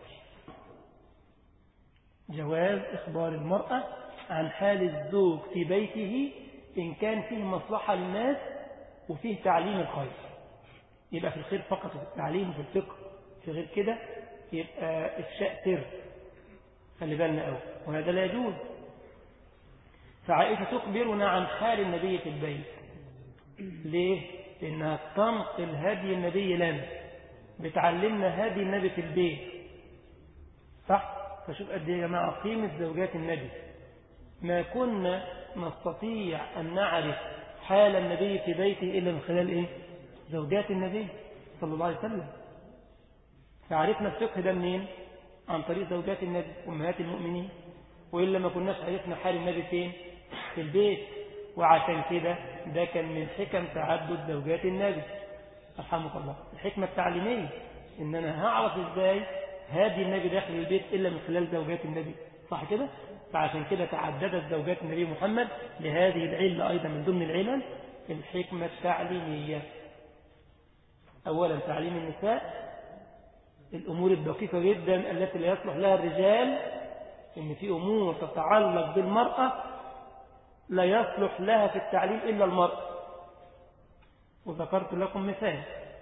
S1: جواز إخبار المرأة عن حال الزوج في بيته إن كان فيه مصلحة للناس وفيه تعليم الخير يبقى في الخير فقط في التعليم وفي الفقه في غير كده يبقى إفشاء سر خلي بالنا قوي وهذا لا يجوز فعائشة تخبرنا عن حال النبي في البيت ليه؟ لأنها تنقل هدي النبي لنا بتعلمنا هدي النبي في البيت صح فشوف قد ايه يا جماعة قيمة زوجات النبي ما كنا نستطيع أن نعرف حال النبي في بيته إلا من خلال إيه زوجات النبي صلى الله عليه وسلم فعرفنا الفقه ده منين عن طريق زوجات النبي أمهات المؤمنين وإلا ما كناش عرفنا حال النبي فين في البيت وعشان كده ده كان من حكم تعدد زوجات النبي رحمه الله الحكمة التعليمية إن أنا هعرف إزاي هادي النبي داخل البيت إلا من خلال زوجات النبي صح كده فعشان كده تعددت زوجات النبي محمد لهذه العلة أيضا من ضمن العلل الحكمة التعليمية أولا تعليم النساء الأمور الدقيقة جدا التي لا يصلح لها الرجال إن في أمور تتعلق بالمرأة لا يصلح لها في التعليم إلا المرأة وذكرت لكم مثال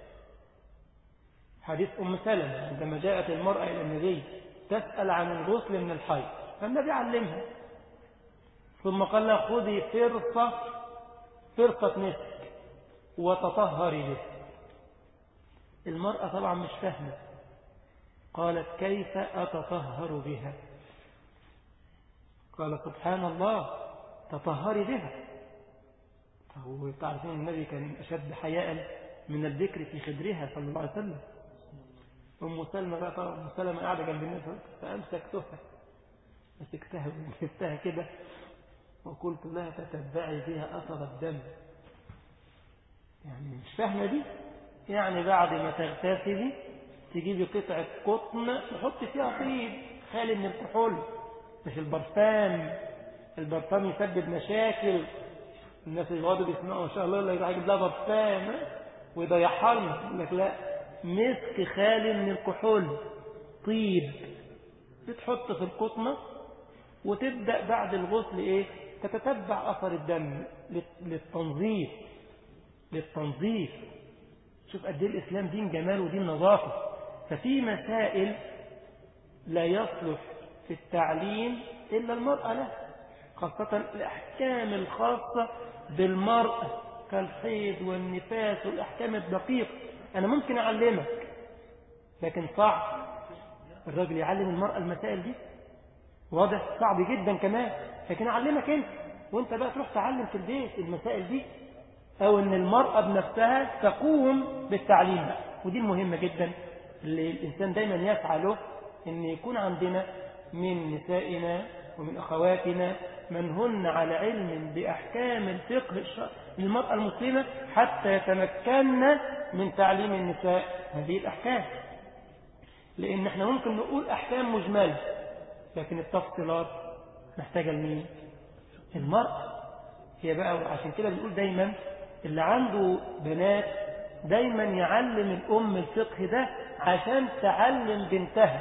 S1: حديث أم سلمة عندما جاءت المرأة إلى النبي تسأل عن الغسل من الحيض فالنبي علمها ثم قال لها خذي فرصة فرصة مسك وتطهري به المرأة طبعا مش فاهمة قالت كيف أتطهر بها قال سبحان الله تطهري بها فهو تعرفون النبي كان أشد حياء من الذكر في خدرها صلى الله عليه وسلم أم سلمة بقى طبعا أم سلمة قاعدة جنب الناس فأمسكتها مسكتها ومسكتها كده وقلت لها تتبعي بها أثر الدم يعني مش فاهمة دي يعني بعد ما تغتسلي تجيبي قطعة قطن تحطي فيها طيب خالي من الكحول مش البرفان البرفان يسبب مشاكل الناس اللي يقعدوا بيسمعوا ما شاء الله اللي يروح يجيب لها برفان ويضيعها لنا يقول لك لا مسك خالي من الكحول طيب بتحط في القطنة وتبدأ بعد الغسل ايه تتتبع أثر الدم للتنظيف للتنظيف شوف قد ايه الإسلام دين جمال ودين نظافة ففي مسائل لا يصلح في التعليم إلا المرأة له خاصة الأحكام الخاصة بالمرأة كالحيض والنفاس والأحكام الدقيقة أنا ممكن أعلمك لكن صعب الراجل يعلم المرأة المسائل دي واضح صعب جدا كمان لكن أعلمك أنت وأنت بقى تروح تعلم في البيت المسائل دي أو أن المرأة بنفسها تقوم بالتعليم بقى ودي المهمة جدا اللي الإنسان دايما يسعى له أن يكون عندنا من نسائنا ومن أخواتنا من هن على علم بأحكام الفقه للمرأة المسلمة حتى يتمكن من تعليم النساء هذه الأحكام لأن احنا ممكن نقول أحكام مجملة لكن التفصيلات محتاجة لمين المرأة هي بقى عشان كده بنقول دايما اللي عنده بنات دايما يعلم الأم الفقه ده عشان تعلم بنتها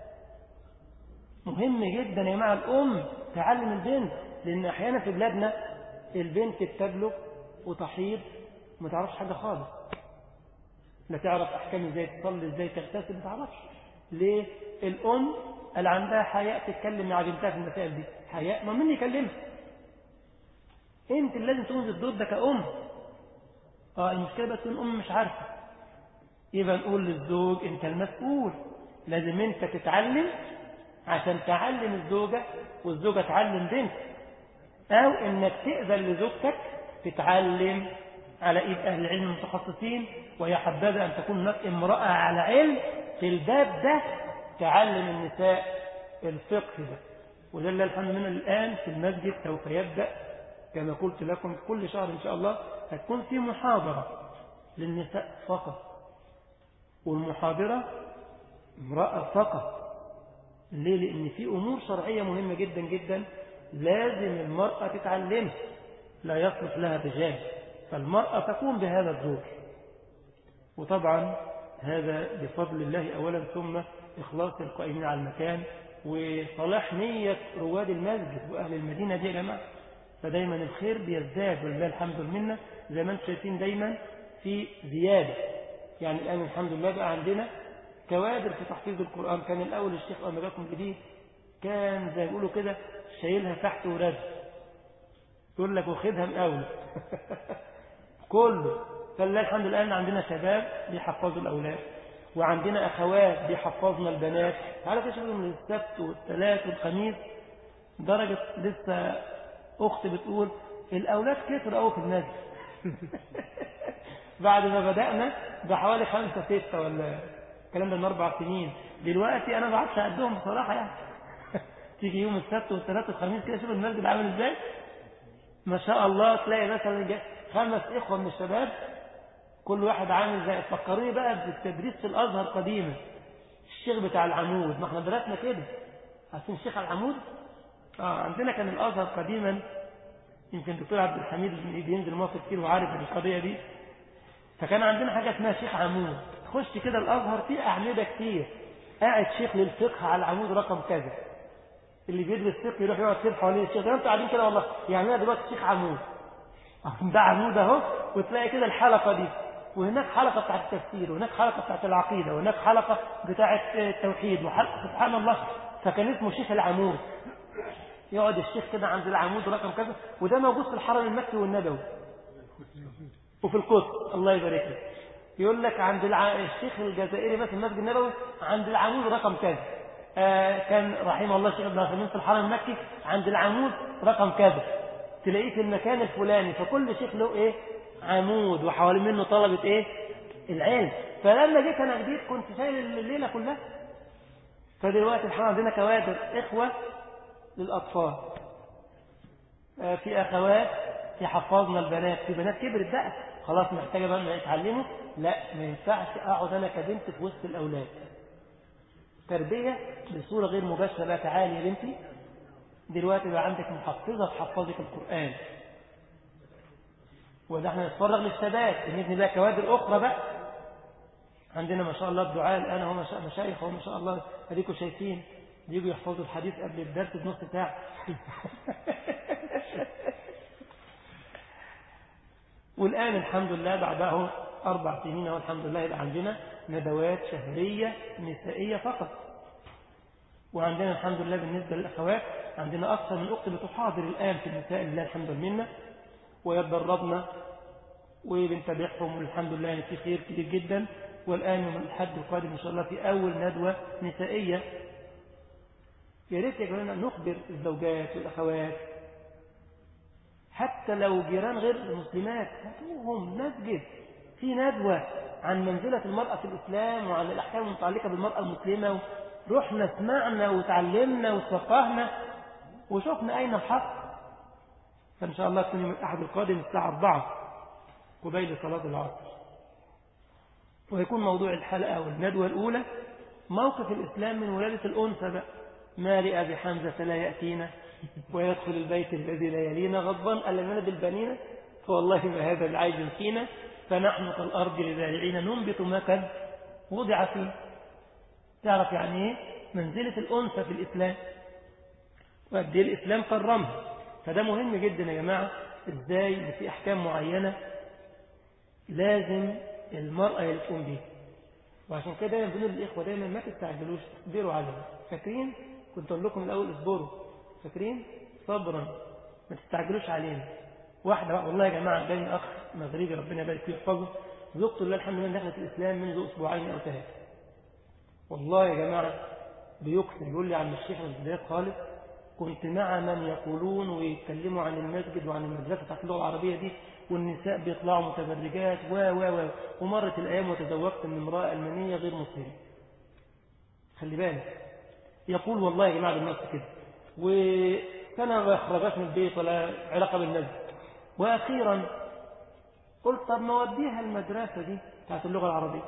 S1: مهم جدا يا جماعة الأم تعلم البنت لأن أحيانا في بلادنا البنت بتبلغ وتحيض ما تعرفش حاجة خالص لا تعرف أحكام ازاي تصلي ازاي تغتسل ما تعرفش ليه الأم اللي عندها حياء تتكلم مع بنتها في المسائل دي حياء ما مين يكلمها انت اللي لازم تنزل الدور ده كأم اه المشكلة بس الأم مش عارفة يبقى نقول للزوج انت المسؤول لازم انت تتعلم عشان تعلم الزوجة والزوجة تعلم بنت او انك تأذن لزوجتك تتعلم على ايد اهل العلم المتخصصين وهي حبذا ان تكون هناك امرأة على علم في الباب ده تعلم النساء الفقه ده ولله الحمد لله الآن في المسجد سوف يبدأ كما قلت لكم كل شهر إن شاء الله هتكون في محاضرة للنساء فقط والمحاضرة امرأة فقط ليه لأن في أمور شرعية مهمة جدا جدا لازم المرأة تتعلمها لا يصلح لها الرجال فالمرأة تقوم بهذا الدور وطبعا هذا بفضل الله أولا ثم إخلاص القائمين على المكان وصلاح نية رواد المسجد وأهل المدينة دي يا جماعة فدايما الخير بيزداد ولله الحمد لله زي ما انتم شايفين دايما في زيادة يعني الآن الحمد لله بقى عندنا كوادر في تحفيظ القرآن كان الأول الشيخ أمركم جديد كان زي ما يقولوا كده شايلها تحت ورد يقول لك واخدها مقاولة كله فلله الحمد لله ان عندنا شباب بيحفظوا الاولاد وعندنا اخوات بيحفظنا البنات تعالى كده شوفوا من السبت والثلاث والخميس درجة لسه اخت بتقول الاولاد كتروا قوي في المسجد بعد ما بدأنا بحوالي خمسة ستة ولا الكلام ده من أربع سنين دلوقتي أنا ما بعرفش أعدهم بصراحة يعني تيجي يوم السبت والثلاث والخميس كده شوف المسجد عامل ازاي ما شاء الله تلاقي مثلا جاي خمس إخوة من الشباب كل واحد عامل زي فكروني بقى بالتدريس في الأزهر قديما الشيخ بتاع العمود ما احنا درسنا كده عارفين الشيخ العمود اه عندنا كان الأزهر قديما يمكن الدكتور عبد الحميد بينزل مصر كتير وعارف القضية دي فكان عندنا حاجة اسمها شيخ عمود تخش كده الأزهر فيه أعمدة كتير قاعد شيخ للفقه على العمود رقم كذا اللي بيدرس فقه يروح يقعد كده حوالين الشيخ ده انتوا قاعدين كده والله يعني انا دلوقتي شيخ عمود ده عمود اهو وتلاقي كده الحلقة دي وهناك حلقة بتاعت التفسير وهناك حلقة بتاعت العقيدة وهناك حلقة بتاعت التوحيد وحلقة سبحان الله فكان اسمه شيخ العمود يقعد الشيخ كده عند العمود رقم كذا وده موجود في الحرم المكي والنبوي وفي القدس الله يبارك لك يقول لك عند الع... الشيخ الجزائري مثلا المسجد النبوي عند العمود رقم كذا آه كان رحمه الله الشيخ ابن عثيمين في الحرم المكي عند العمود رقم كذا تلاقيه في المكان الفلاني فكل شيخ له ايه عمود وحوالين منه طلبة ايه العلم فلما جيت انا جديد كنت شايل الليله كلها فدلوقتي الحمد عندنا كوادر اخوه للاطفال آه في اخوات في حفاظنا البنات في بنات كبرت بقى خلاص محتاجه بقى انه يتعلموا لا ما ينفعش اقعد انا كبنت في وسط الاولاد تربيه بصوره غير مباشره بقى تعالي يا بنتي دلوقتي بقى عندك محفظه تحفظك القران وده احنا نتفرغ للشباب بنبني بقى كوادر اخرى بقى عندنا ما شاء الله الدعاء الان هم مشايخ وما شاء الله اديكم شايفين يجوا يحفظوا الحديث قبل الدرس بنص ساعه والآن الحمد لله بعده أربع سنين والحمد لله يبقى عندنا ندوات شهرية نسائية فقط وعندنا الحمد لله بالنسبة للأخوات عندنا أكثر من أخت بتحاضر الآن في النساء لله الحمد لله ويتدربنا وبنتابعهم والحمد لله يعني في خير كتير جدا والآن يوم الحد القادم إن شاء الله في أول ندوة نسائية يا ريت يا جماعة نخبر الزوجات والأخوات حتى لو جيران غير المسلمات هاتوهم نسجد في ندوة عن منزلة المرأة في الإسلام وعن الأحكام المتعلقة بالمرأة المسلمة رحنا سمعنا وتعلمنا وتفقهنا وشفنا أين الحق فإن شاء الله تكون يوم الأحد القادم الساعة 4 قبيل صلاة العصر ويكون موضوع الحلقة والندوة الأولى موقف الإسلام من ولادة الأنثى بقى ما لأبي حمزة لا يأتينا ويدخل البيت الذي لا يلينا غضبان ألا نلد البنين فوالله ما هذا العيب فينا فنحن كالأرض لذارعين ننبت ما قد وضع فيه تعرف يعني ايه منزلة الأنثى في الإسلام وقد ايه الإسلام كرمها فده مهم جدا يا جماعة ازاي في أحكام معينة لازم المرأة اللي تقوم بيها وعشان كده دايما بنقول للإخوة دايما ما تستعجلوش اصبروا عليها فاكرين كنت أقول لكم الأول اصبروا فاكرين صبرا ما تستعجلوش علينا واحدة بقى والله يا جماعة جاني أخ مغربي ربنا يبارك فيه يحفظه زوجته لله الحمد لله دخلت الإسلام منذ أسبوعين أو ثلاثة والله يا جماعة بيقسم يقول لي عن الشيخ من البدايات خالص كنت مع من يقولون ويتكلموا عن المسجد وعن المدرسة بتاعت اللغة العربية دي والنساء بيطلعوا متبرجات و و و ومرت الأيام وتزوجت من امرأة ألمانية غير مسلمة خلي بالك يقول والله يا جماعة بالنص كده وسنة ما خرجت من البيت ولا علاقة بالمسجد وأخيرا قلت طب ما وديها المدرسة دي بتاعت اللغة العربية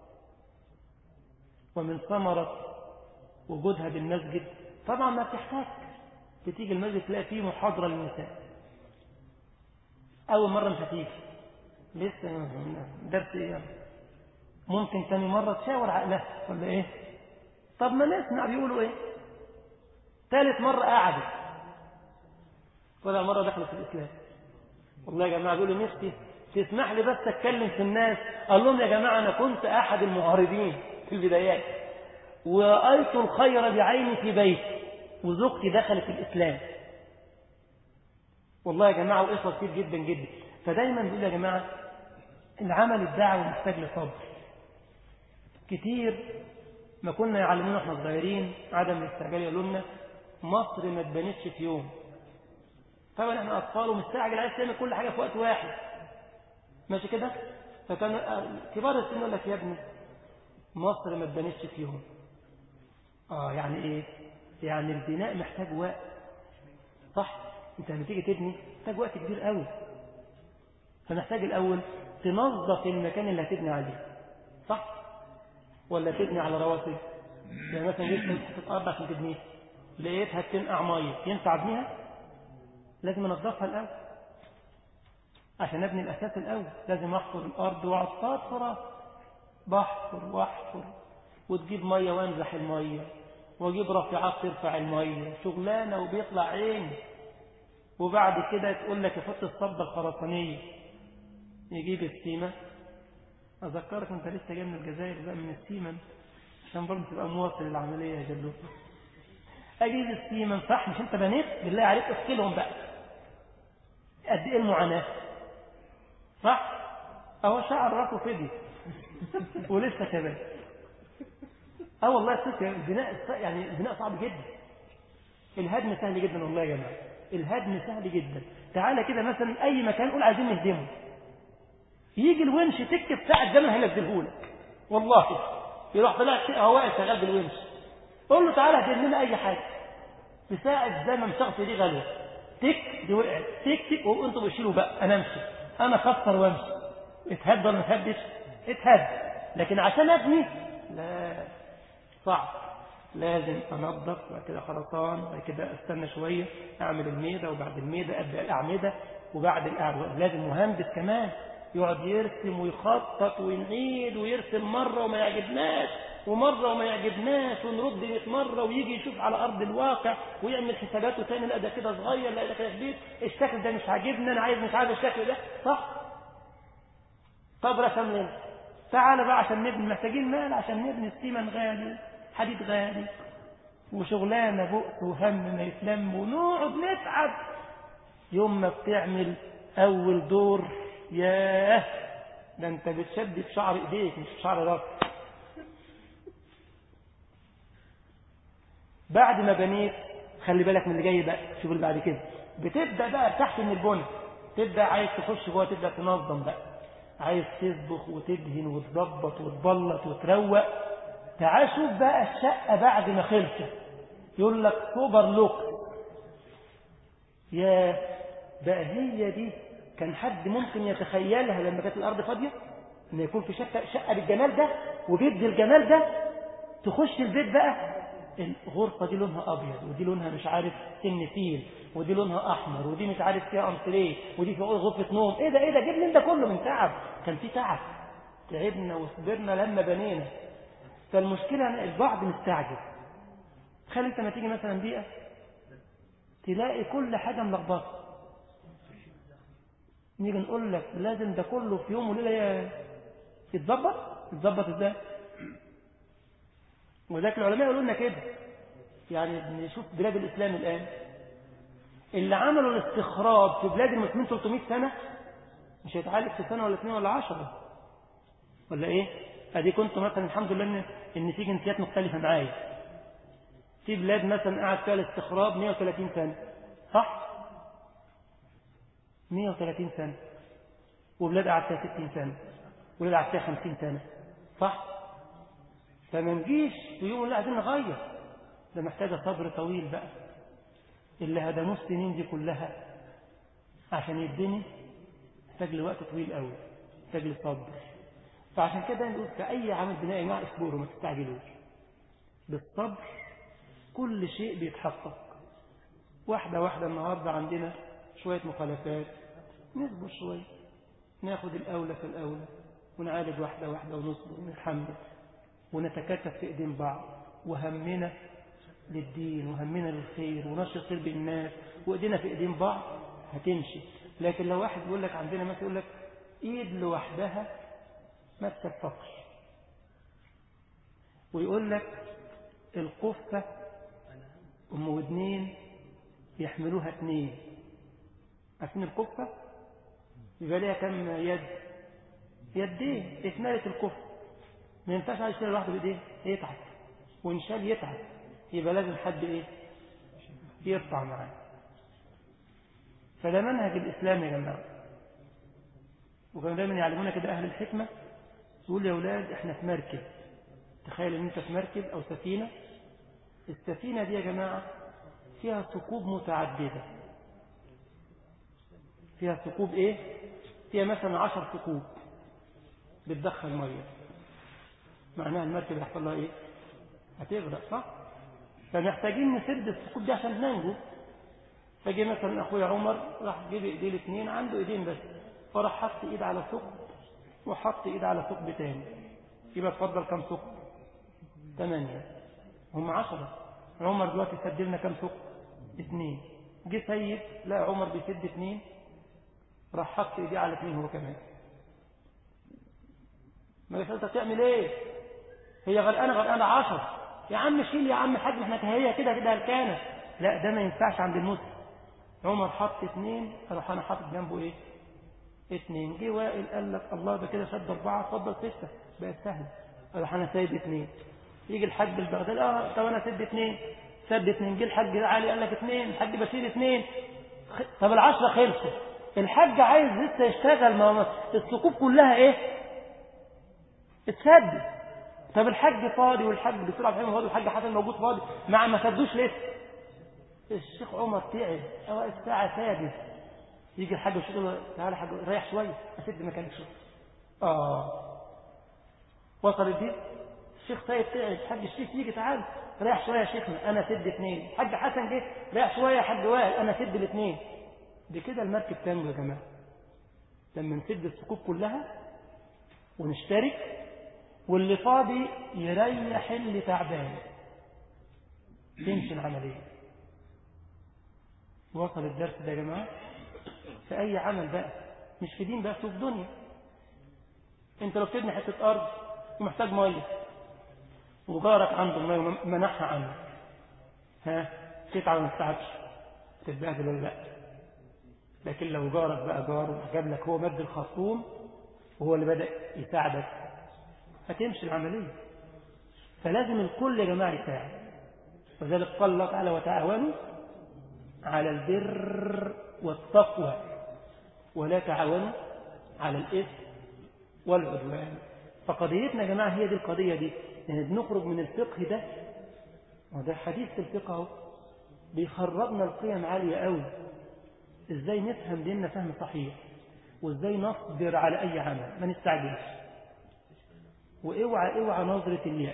S1: ومن ثمرة وجودها بالمسجد طبعا ما بتحتاج بتيجي المسجد تلاقي فيه محاضرة للنساء أول مرة مش هتيجي لسه درس إيه ممكن تاني مرة تشاور عقلها ولا إيه طب ما نسمع بيقولوا إيه ثالث مرة قعدت ولا مرة دخلت في الإسلام والله يا جماعة بيقولوا نفسي تسمح لي بس أتكلم في الناس قال لهم يا جماعة أنا كنت أحد المعارضين في البدايات ورأيت الخير بعيني في بيتي وزوجتي دخلت في الإسلام والله يا جماعة وإخوة كتير جدا جدا فدايما بيقول يا جماعة العمل الدعوي محتاج لصبر كتير ما كنا يعلمونا احنا صغيرين عدم الاستعجال يقولوا لنا مصر ما اتبنتش في يوم طبعا احنا اطفال ومستعجل عايز تعمل كل حاجه في وقت واحد ماشي كده فكان كبار السن يقول لك يا ابني مصر ما اتبنتش في يوم اه يعني ايه يعني البناء محتاج وقت صح انت لما تيجي تبني محتاج وقت كبير قوي فمحتاج الاول تنظف المكان اللي هتبني عليه صح ولا تبني على رواسب يعني مثلا جيت حته ارض عشان تبنيها لقيتها بتنقع ميه ينفع ابنيها لازم انضفها الاول عشان ابني الاساس الاول لازم احفر الارض واقعد فتره بحفر واحفر وتجيب ميه وانزح الميه واجيب رافعات ترفع الميه شغلانه وبيطلع عين وبعد كده تقول لك يحط الصبه الخرسانيه يجيب السيمه اذكرك انت لسه جاي من الجزائر بقى من السيمن عشان برضه تبقى مواصل العمليه يا جلو اجيب السيمن صح مش انت بنيت بالله عليك افصلهم بقى قد ايه المعاناه صح اهو شعر راسه فدي ولسه كمان اه والله الست البناء يعني البناء صعب جدا الهدم سهل جدا والله يا جماعه الهدم سهل جدا تعالى كده مثلا اي مكان قول عايزين نهدمه يجي الونش تكتب ساعة زمن هينزلهولك والله يروح طلع شيء هواء شغال بالونش قول له تعالى هدم لنا اي حاجه بساعة زمن شخص دي غلوه تك دي وقعت تك تك وانتوا بتشيلوا بقى انا امشي انا اكسر وامشي اتهد ولا ما اتهدش اتهد لكن عشان ابني لا صعب لازم انظف وبعد كده خرسان وبعد كده استنى شويه اعمل الميده وبعد الميده ابدا الاعمده وبعد الاعمده لازم مهندس كمان يقعد يرسم ويخطط وينعيد ويرسم مره وما يعجبناش ومره وما يعجبناش ونرد 100 مره ويجي يشوف على ارض الواقع ويعمل حساباته تاني لا ده كده صغير لا ده كده كبير الشكل ده مش عاجبني انا عايز مش عايز الشكل ده صح طب رسم لنا تعالى بقى عشان نبني محتاجين مال عشان نبني السيمن غالي حديد غالي وشغلانه بؤس وهم ما يتلم ونقعد نتعب يوم ما بتعمل اول دور ياه ده انت بتشد في شعر ايديك مش في شعر راسك بعد ما بنيت خلي بالك من اللي جاي بقى شوف اللي بعد كده بتبدا بقى تحت من البنى تبدا عايز تخش جوه تبدا تنظم بقى عايز تطبخ وتدهن وتظبط وتبلط وتروق تعال شوف بقى الشقه بعد ما خلصت يقول لك سوبر لوك يا بقى هي دي كان حد ممكن يتخيلها لما كانت الارض فاضيه ان يكون في شقه شقه بالجمال ده وبيت بالجمال ده تخش البيت بقى الغرفة دي لونها أبيض ودي لونها مش عارف سن فيل ودي لونها أحمر ودي مش عارف فيها أنتريه ودي في غرفة نوم إيه ده إيه ده جيب لي ده كله من تعب كان في تعب تعبنا وصبرنا لما بنينا فالمشكلة أن البعض مستعجل تخيل أنت ما تيجي مثلا بيئة تلاقي كل حاجة ملخبطة نيجي نقول لك لازم ده كله في يوم وليلة يتظبط يتظبط ازاي وذلك العلماء يقولوا لنا كده يعني نشوف بلاد الإسلام الآن اللي عملوا الاستخراج في بلاد المسلمين 300 سنة مش هيتعالج في سنة ولا اثنين ولا عشرة ولا ايه ادي كنت مثلا الحمد لله ان, إن في جنسيات مختلفة معايا في بلاد مثلا قعد فيها الاستخراج 130 سنة صح 130 سنة وبلاد قعد فيها 60 سنة وبلاد قعد فيها 50 سنة صح فما نجيش في يوم لا عايزين نغير ده محتاجة صبر طويل بقى اللي هدموه السنين دي كلها عشان يبني محتاج لوقت طويل قوي محتاج لصبر فعشان كده نقول كأي عمل بنائي مع اصبروا ما تستعجلوش بالصبر كل شيء بيتحقق واحدة واحدة النهاردة عندنا شوية مخالفات نصبر شوية ناخد الأولى في الأولى ونعالج واحدة واحدة ونصبر ونتحمل ونتكاتف في ايدين بعض وهمنا للدين وهمنا للخير ونشر الخير بالناس وايدينا في ايدين بعض هتمشي لكن لو واحد يقول لك عندنا مثلا يقول لك ايد لوحدها ما تتفقش ويقول لك القفة ام ودنين يحملوها اثنين عارفين القفة يبقى ليها كم يد يديه اتمالت الكفر ما ينفعش عايز يشيل لوحده بايديه يتعب وان شال يتعب يبقى لازم حد ايه يرفع معاه فده منهج الاسلام يا جماعه وكانوا دايما يعلمونا كده اهل الحكمه يقول يا اولاد احنا في مركب تخيل ان انت في مركب او سفينه السفينه دي يا جماعه فيها ثقوب متعدده فيها ثقوب ايه فيها مثلا عشر ثقوب بتدخل ميه معناها المركب يحصل لها ايه هتغرق صح فمحتاجين نسد الثقوب دي عشان ننجو فجي مثلا اخويا عمر راح جيب ايديه الاثنين عنده ايدين بس فراح حط ايد على ثقب وحط ايد على ثقب تاني يبقى اتفضل كم ثقب ثمانية هم عشرة عمر دلوقتي سد لنا كم ثقب اثنين جه سيد لا عمر بيسد اثنين راح حط ايديه على اثنين هو كمان ما قالش انت بتعمل ايه هي غرقانه غرقانه 10 يا عم شيل يا عم حاج احنا هي كده كده هلكانه لا ده ما ينفعش عند المسلم عمر حط اثنين راح انا حاطط جنبه ايه اثنين جه وائل قال لك الله ده كده شد اربعه اتفضل سته بقت سهل راح انا سايب اثنين يجي الحاج البغدادي اه طب انا سد اثنين سد اثنين جه الحاج علي قال لك اثنين الحاج بشير اثنين طب العشره خلصوا الحاج عايز لسه يشتغل ما الثقوب كلها ايه اتسد طب الحاج فاضي والحاج دكتور عبد الحليم فاضي والحاج حسن موجود فاضي مع ما سدوش لسه الشيخ عمر تعب اوقات الساعه سادس يجي الحاج الشيخ يقول له تعالى حاج ريح شويه اسد مكانك شويه اه وصلت دي الشيخ سيد تعب الحاج الشيخ يجي تعالى ريح شويه يا شيخنا انا سد اثنين الحاج حسن جه ريح شويه يا حاج وائل انا سد الاثنين بكده المركب تنجو يا جماعه لما نسد الثقوب كلها ونشترك واللي فاضي يريح اللي تعبان تمشي العملية وصل الدرس ده يا جماعة في أي عمل بقى مش في دين بس وفي دنيا انت لو بتبني حتة أرض ومحتاج مية وجارك عنده مية ومنحها عنه ها تتعب وما تتعبش تتبهدل ولا لا لكن لو جارك بقى جار وجاب لك هو مد الخرطوم وهو اللي بدأ يساعدك هتمشي العملية فلازم الكل يا جماعة يساعد وذلك قال الله تعالى وتعاونوا على البر والتقوى ولا تعاونوا على الإثم والعدوان فقضيتنا يا جماعة هي دي القضية دي يعني بنخرج من الفقه ده وده حديث في الفقه اهو بيخرجنا القيم عالية قوي ازاي نفهم ديننا فهم صحيح وازاي نصبر على اي عمل ما نستعجلش واوعى اوعى نظرة اليأس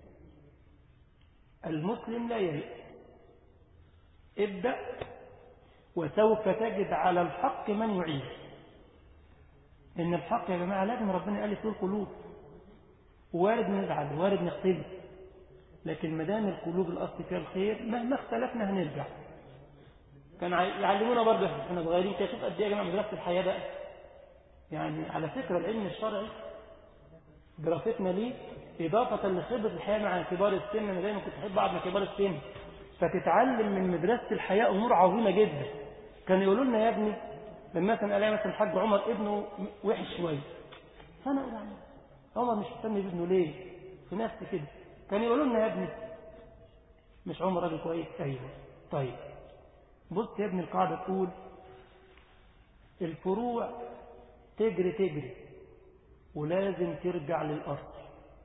S1: المسلم لا ييأس ابدأ وسوف تجد على الحق من يعين إن الحق يا جماعة لازم ربنا يألف له القلوب وارد نزعل وارد نختلف لكن ما دام القلوب الأصل فيها الخير مهما اختلفنا هنرجع كان يعلمونا برضه احنا صغيرين كده شوف قد ايه يا جماعه مدرسه الحياه بقى يعني على فكره العلم الشرعي دراستنا ليه إضافة لخبرة الحياة مع كبار السن أنا دايما كنت أحب أقعد مع كبار السن فتتعلم من مدرسة الحياة أمور عظيمة جدا كانوا يقولوا لنا يا ابني لما مثلا ألاقي مثلا الحاج عمر ابنه وحش شوية فأنا أقول يعني عمر مش مهتم بابنه ليه؟ في نفسي كده كانوا يقولوا لنا يا ابني مش عمر راجل كويس أيوه طيب بص يا ابني القاعدة تقول الفروع تجري تجري ولازم ترجع للأصل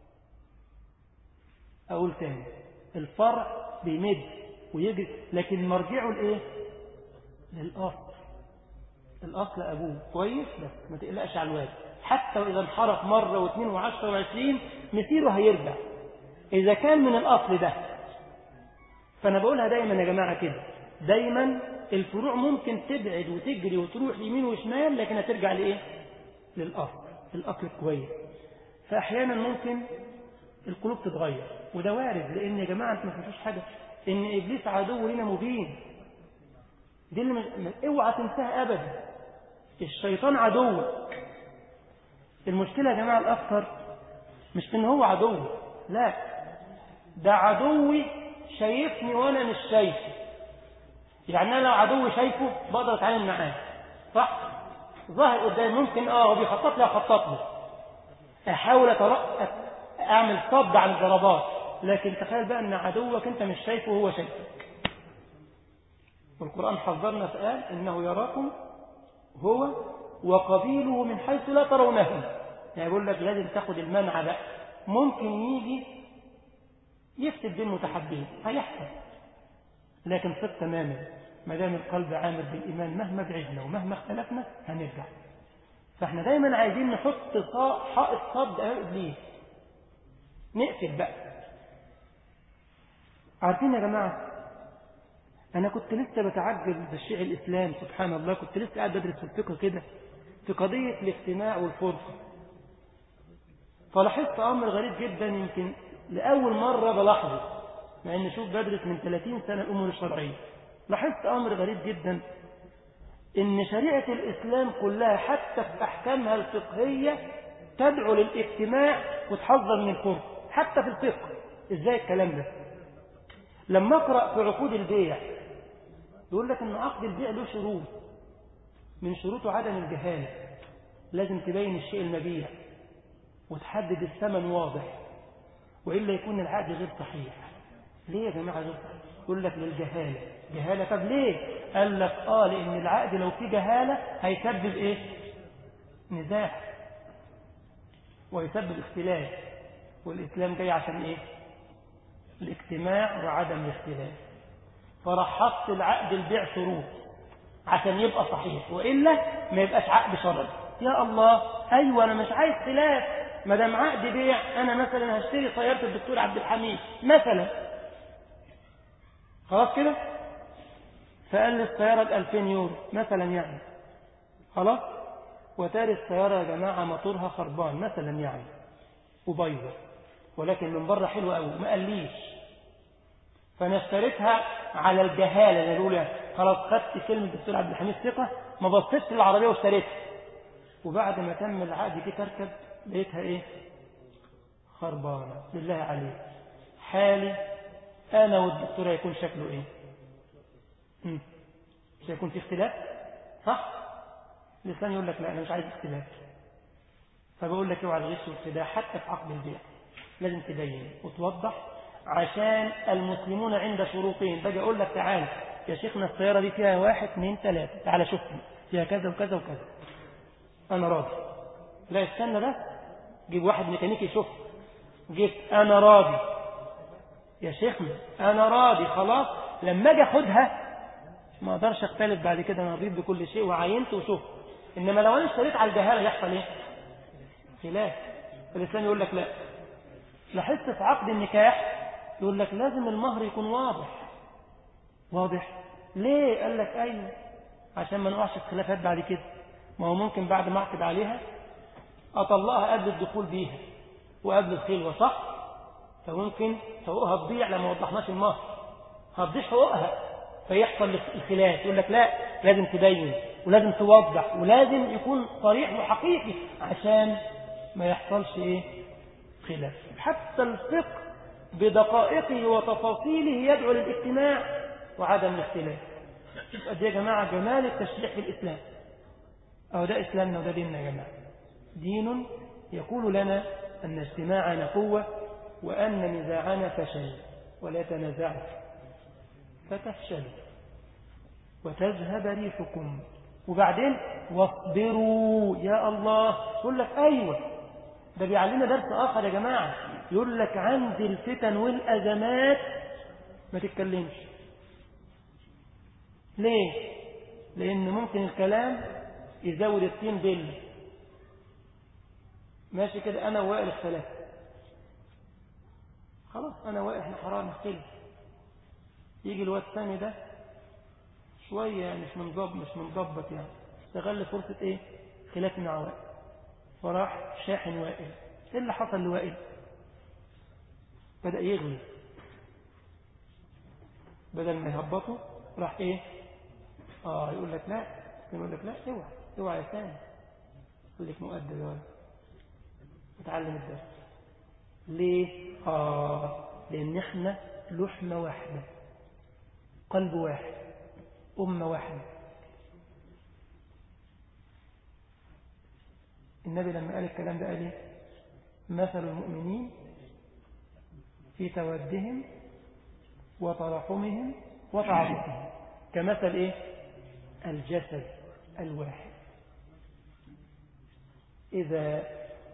S1: أقول تاني الفرع بيمد ويجري لكن مرجعه لإيه للأصل الأصل أبوه كويس بس ما تقلقش على الواد حتى وإذا انحرف مرة واثنين وعشرة وعشرين مسيره هيرجع إذا كان من الأصل ده فأنا بقولها دايما يا جماعة كده دايما الفروع ممكن تبعد وتجري وتروح يمين وشمال لكن هترجع لإيه للأصل الأصل الكويس فأحيانا ممكن القلوب تتغير وده وارد لأن يا جماعة أنت ما تنسوش حاجة إن إبليس عدو لنا مبين دي اللي مش... اوعى تنساها أبدا الشيطان عدو المشكلة يا جماعة الأكثر مش في إن هو عدو لا ده عدوي شايفني وأنا مش شايفه يعني أنا لو عدوي شايفه بقدر أتعامل معاه صح؟ ظاهر قدامي ممكن اه هو بيخطط لي اخطط له أحاول أترقب أعمل صد عن الضربات لكن تخيل بقى أن عدوك أنت مش شايفه وهو شايفك والقرآن حذرنا فقال إنه يراكم هو وقبيله من حيث لا ترونهم يعني يقول لك لازم تاخد المنع بقى ممكن يجي يفتد بين متحدين هيحصل لكن ثق تماما ما دام القلب عامر بالإيمان مهما بعدنا ومهما اختلفنا هنرجع فاحنا دايما عايزين نحط حائط صد امام ابليس نقفل بقى عارفين يا جماعه انا كنت لسه بتعجب بالشيء الاسلام سبحان الله كنت لسه قاعد بدرس في الفقه كده في قضيه الاجتماع والفرقه فلاحظت امر غريب جدا يمكن لاول مره بلاحظه مع ان شوف بدرس من 30 سنه الامور الشرعيه لاحظت امر غريب جدا ان شريعه الاسلام كلها حتى في احكامها الفقهيه تدعو للاجتماع وتحذر من الفرقه حتى في الفقه ازاي الكلام ده لما اقرا في عقود البيع يقول لك ان عقد البيع له شروط من شروطه عدم الجهاله لازم تبين الشيء المبيع وتحدد الثمن واضح والا يكون العقد غير صحيح ليه يا جماعه غير صحيح يقول لك للجهاله جهاله طب ليه قال لك اه لان العقد لو فيه جهاله هيسبب ايه نزاع ويسبب اختلاف والاسلام جاي عشان ايه الاجتماع وعدم الاختلاف فراح حط العقد البيع شروط عشان يبقى صحيح وإلا ما يبقاش عقد شرعي يا الله أيوة أنا مش عايز خلاف ما دام عقد بيع أنا مثلا هشتري سيارة الدكتور عبد الحميد مثلا خلاص كده فقال لي السيارة ب 2000 يورو مثلا يعني خلاص وتاري السيارة يا جماعة موتورها خربان مثلا يعني وبيضة ولكن من بره حلوة قوي ما قاليش فانا اشتريتها على الجهاله اللي بيقول خلاص خدت كلمه الدكتور عبد الحميد ثقه ما بصيتش للعربيه واشتريتها وبعد ما تم العقد جيت اركب لقيتها ايه خربانه بالله عليك حالي انا والدكتور هيكون شكله ايه مم. مش هيكون في اختلاف صح الانسان يقول لك لا انا مش عايز اختلاف فبقول لك اوعى الغش والخداع حتى في عقد البيع لازم تبين وتوضح عشان المسلمون عند شروطهم باجي اقول لك تعال يا شيخنا السياره دي فيها واحد اثنين ثلاثه تعال شوفني فيها كذا وكذا وكذا انا راضي لا استنى بس جيب واحد ميكانيكي يشوف جيت انا راضي يا شيخنا انا راضي خلاص لما اجي اخدها ما اقدرش اختلف بعد كده انا رضيت بكل شيء وعاينت وشفت انما لو انا اشتريت على الجهاله يحصل ايه خلاف الاسلام يقول لك لا لاحظت في عقد النكاح يقول لك لازم المهر يكون واضح واضح ليه قال لك ايوه عشان ما نقعش في خلافات بعد كده ما هو ممكن بعد ما اعقد عليها اطلقها قبل الدخول بيها وقبل الخلوه صح فممكن حقوقها تضيع لما وضحناش المهر هتضيع حقوقها فيحصل الخلاف يقول لك لا لازم تبين ولازم توضح ولازم يكون صريح وحقيقي عشان ما يحصلش ايه خلاف حتى الفقه بدقائقه وتفاصيله يدعو للاجتماع وعدم الاختلاف شوف قد يا جماعة جمال التشريع في الإسلام أو ده إسلامنا وده ديننا يا جماعة دين يقول لنا أن اجتماعنا قوة وأن نزاعنا فشل ولا تنازعوا فتفشلوا وتذهب ريحكم وبعدين واصبروا يا الله يقول لك أيوة ده بيعلمنا درس آخر يا جماعة يقول لك عند الفتن والأزمات ما تتكلمش ليه لأن ممكن الكلام يزود الطين بل ماشي كده أنا وائل اختلاف خلاص أنا وائل احنا حرام نختلف يجي الواد الثاني ده شوية مش منضبط مش منضبط يعني استغل فرصة ايه خلاف مع وائل وراح شاحن وائل ايه اللي حصل لوائل بدأ يغلي بدل ما يهبطه راح ايه اه يقول لك لا يقول لك لا اوعى اوعى يا ثاني يقول لك مؤدب يا ولد اتعلم الدرس ليه اه لان احنا لحمة واحدة قلب واحد أمة واحدة النبي لما قال الكلام ده قال ايه مثل المؤمنين في تودهم وتراحمهم وتعاطفهم كمثل إيه؟ الجسد الواحد إذا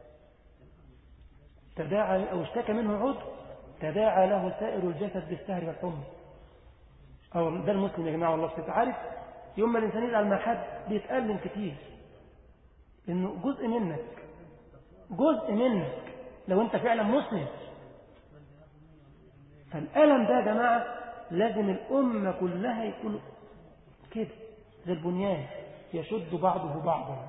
S1: تداعى أو اشتكى منه عضو تداعى له سائر الجسد بالسهر والحمى أو ده المسلم يا جماعة والله عارف يوم ما الإنسان يزعل مع حد بيتألم كتير إنه جزء منك جزء منك لو أنت فعلا مسلم فالألم ده يا جماعة لازم الأمة كلها يكون كده زي البنيان يشد بعضه بعضا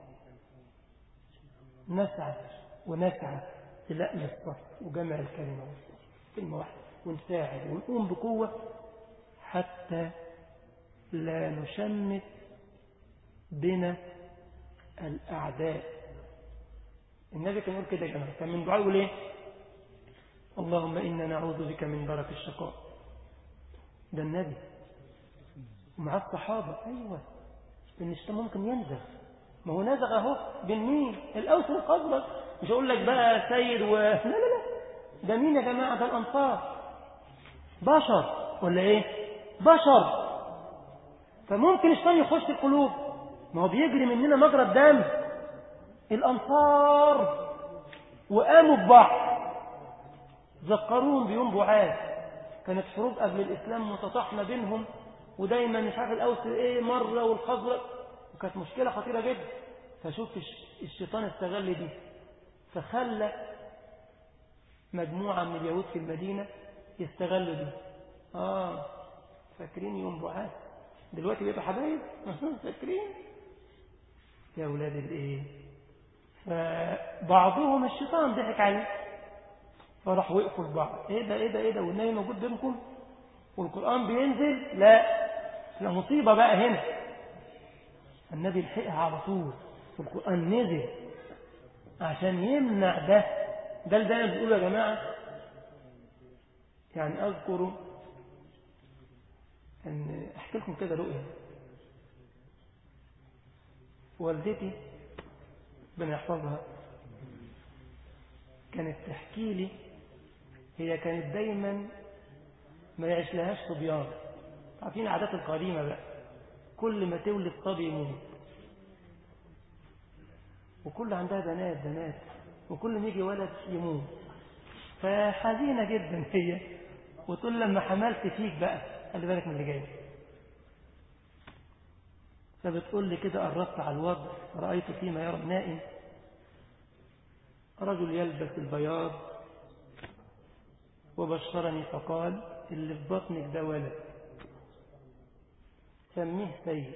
S1: نسعى ونسعى للأم الصف وجمع الكلمة والصف كلمة واحدة ونساعد ونقوم بقوة حتى لا نشمت بنا الأعداء النبي كان يقول كده يا جماعة كان من دعاء يقول ايه اللهم إنا نعوذ بك من درك الشقاء ده النبي ومع الصحابة أيوة إن الشيطان ممكن ينزغ ما هو نزغ أهو بين مين الأوس والخزرج مش أقول لك بقى سيد و لا لا لا ده مين يا جماعة ده الأنصار بشر ولا إيه بشر فممكن الشيطان يخش القلوب ما هو بيجري مننا مجرى الدم الأنصار وقاموا ببعض ذكروهم بيوم بعاد كانت حروب قبل الإسلام متطحنة بينهم ودايما مش عارف الأوس إيه مرة والخزرج وكانت مشكلة خطيرة جدا فشوف الشيطان استغل دي فخلى مجموعة من اليهود في المدينة يستغلوا دي آه فاكرين يوم بعاد دلوقتي بيبقى حبايب فاكرين يا أولاد الإيه فبعضهم الشيطان ضحك عليه فراح وقفوا لبعض ايه ده ايه ده ايه ده والنبي موجود بينكم والقرآن بينزل لا لا مصيبة بقى هنا النبي لحقها على طول والقرآن نزل عشان يمنع ده ده اللي دايما بيقول يا جماعة يعني أذكر أن أحكي لكم كده رؤية والدتي ربنا يحفظها كانت تحكي لي هي كانت دايما ما يعيش لهاش صبيان عارفين العادات القديمة بقى كل ما تولد صبي يموت وكل عندها بنات بنات وكل ما يجي ولد يموت فحزينة جدا هي وتقول لما حملت فيك بقى خلي بالك من اللي جاي فبتقول لي كده قربت على الوضع رأيت فيما يرى النائم رجل يلبس البياض وبشرني فقال اللي في بطنك ده ولد سميه سيد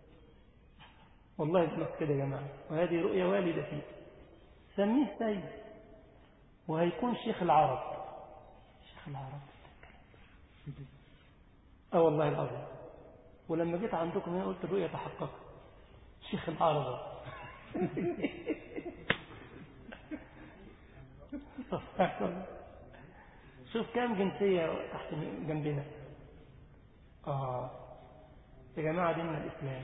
S1: والله اسمك كده يا جماعة وهذه رؤية والدتي سميه سيد وهيكون شيخ العرب شيخ العرب اه والله العظيم ولما جيت عندكم هنا قلت الرؤية تحققت شيخ العرب شوف كام جنسية تحت جنبنا آه يا جماعة ديننا الإسلام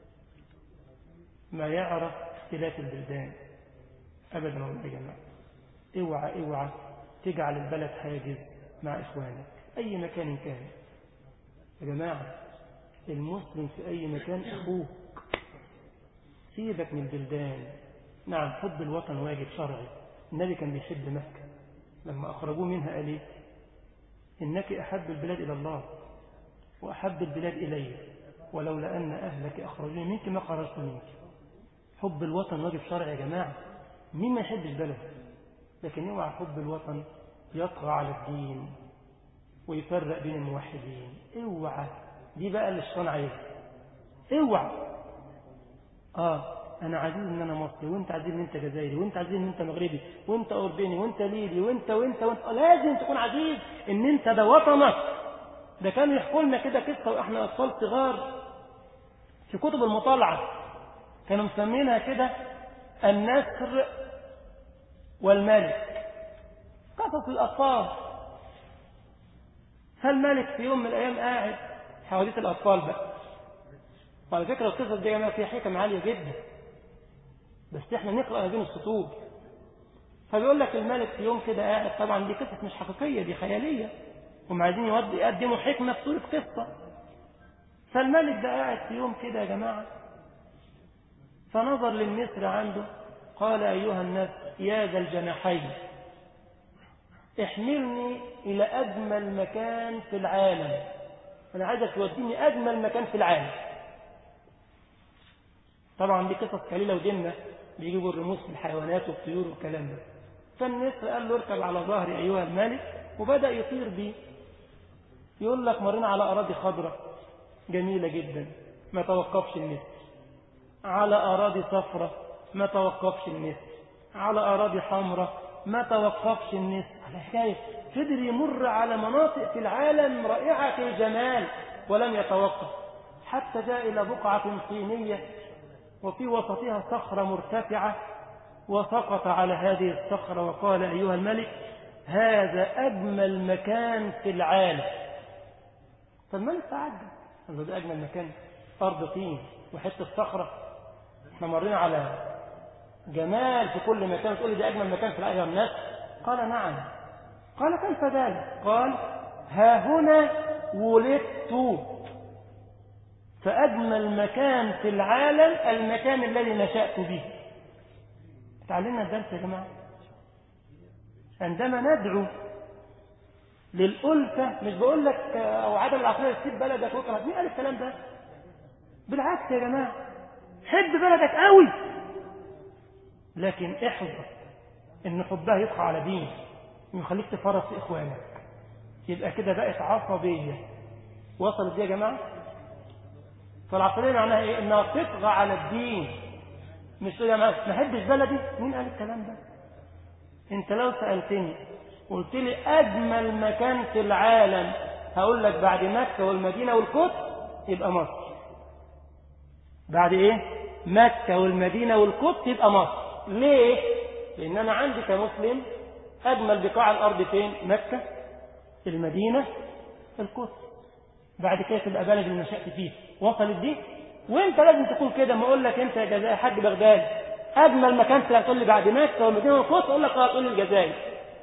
S1: ما يعرف اختلاف البلدان أبدا والله يا جماعة اوعى اوعى تجعل البلد حاجز مع إخوانك أي مكان كان يا جماعة المسلم في أي مكان أخوك سيبك من البلدان نعم حب الوطن واجب شرعي النبي كان بيحب مكة لما أخرجوه منها قال إيه إنك أحب البلاد إلى الله وأحب البلاد إلي ولولا أن أهلك أخرجوني منك ما خرجت منك حب الوطن واجب شرعي يا جماعة مين ما يحب البلد لكن اوعى حب الوطن يطغى على الدين ويفرق بين الموحدين اوعى دي بقى اللي الشيطان عايزها اوعى اه انا عزيز ان انا مصري وانت عزيز ان انت جزائري وانت عزيز ان انت مغربي وانت اردني وانت ليبي وانت وانت وانت لازم تكون عزيز ان انت ده وطنك ده كانوا يحكوا لنا كده قصه واحنا اطفال صغار في كتب المطالعه كانوا مسمينها كده النسر والملك قصص الاطفال فالملك في يوم من الايام قاعد حواديت الاطفال بقى وعلى فكره القصص دي يا جماعه فيها حكم عاليه جدا بس احنا نقرأ بين السطور فبيقول لك الملك في يوم كده قاعد طبعا دي قصص مش حقيقية دي خيالية هم عايزين يودي يقدموا حكمة في صورة قصة فالملك ده قاعد في يوم كده يا جماعة فنظر للنسر عنده قال أيها الناس يا ذا الجناحين احملني إلى أجمل مكان في العالم أنا عايزك توديني أجمل مكان في العالم طبعا دي قصص قليلة ودمة بيجيبوا الرموز في الحيوانات والطيور والكلام ده فالنسر قال له اركب على ظهري أيها الملك وبدأ يطير بيه يقول لك مرينا على أراضي خضراء جميلة جدا ما توقفش النسر على أراضي صفراء ما توقفش النسر على أراضي حمراء ما توقفش النسر على حكاية فضل يمر على مناطق في العالم رائعة الجمال ولم يتوقف حتى جاء إلى بقعة طينية وفي وسطها صخرة مرتفعة وسقط على هذه الصخرة وقال أيها الملك هذا أجمل مكان في العالم فالملك تعجب قال له ده أجمل مكان أرض طين وحتة صخرة احنا مرينا على جمال في كل مكان تقول لي ده أجمل مكان في العالم يا الناس قال نعم قال كيف ذلك قال ها هنا ولدت فأجمل مكان في العالم المكان الذي نشأت به تعلمنا الدرس يا جماعة عندما ندعو للألفة مش بقول لك أو عدم العقلية تسيب بلدك وكره مين قال الكلام ده بالعكس يا جماعة حب بلدك قوي لكن احذر ان حبها يدخل على دين ويخليك تفرط في اخوانك يبقى كده بقت عصبية وصلت دي يا جماعة فالعصبية معناها ايه انها تطغى على الدين مش تقول يا ما احبش بلدي مين قال الكلام ده انت لو سألتني قلت لي اجمل مكان في العالم هقول لك بعد مكة والمدينة والقدس يبقى مصر بعد ايه مكة والمدينة والقدس يبقى مصر ليه لان انا عندي كمسلم اجمل بقاع الارض فين مكة المدينة القدس بعد كده تبقى بلد اللي نشأت فيه وصلت دي وانت لازم تكون كده ما اقول لك انت يا جزائر حاج بغداد اجمل مكان تقول لي بعد مكة والمدينة والقدس اقول لك اه تقول لي الجزائر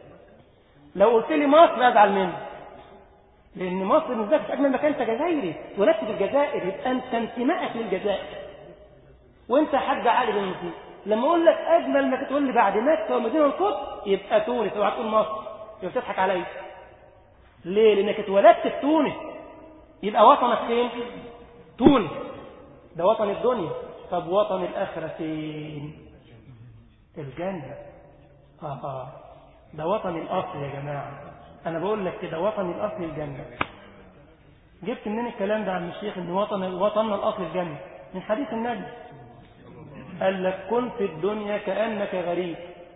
S1: لو قلت لي مصر ازعل منك لان مصر بالنسبه لك اجمل مكان انت جزائري ولدت في الجزائر يبقى انت انتمائك للجزائر وانت حاج علي بن المسلم لما اقول لك اجمل مكان تقول لي بعد مكه والمدينه والقدس يبقى تونس اوعى تقول مصر يبقى بتضحك عليا ليه لانك اتولدت في تونس يبقى وطنك فين تونس ده وطن الدنيا طب وطن الاخره فين الجنه اه اه ده وطن الاصل يا جماعه انا بقول لك كده وطن الاصل الجنه جبت منين الكلام ده عم الشيخ ان وطن وطننا الاصل الجنه من حديث النبي قال لك كن في الدنيا كانك غريب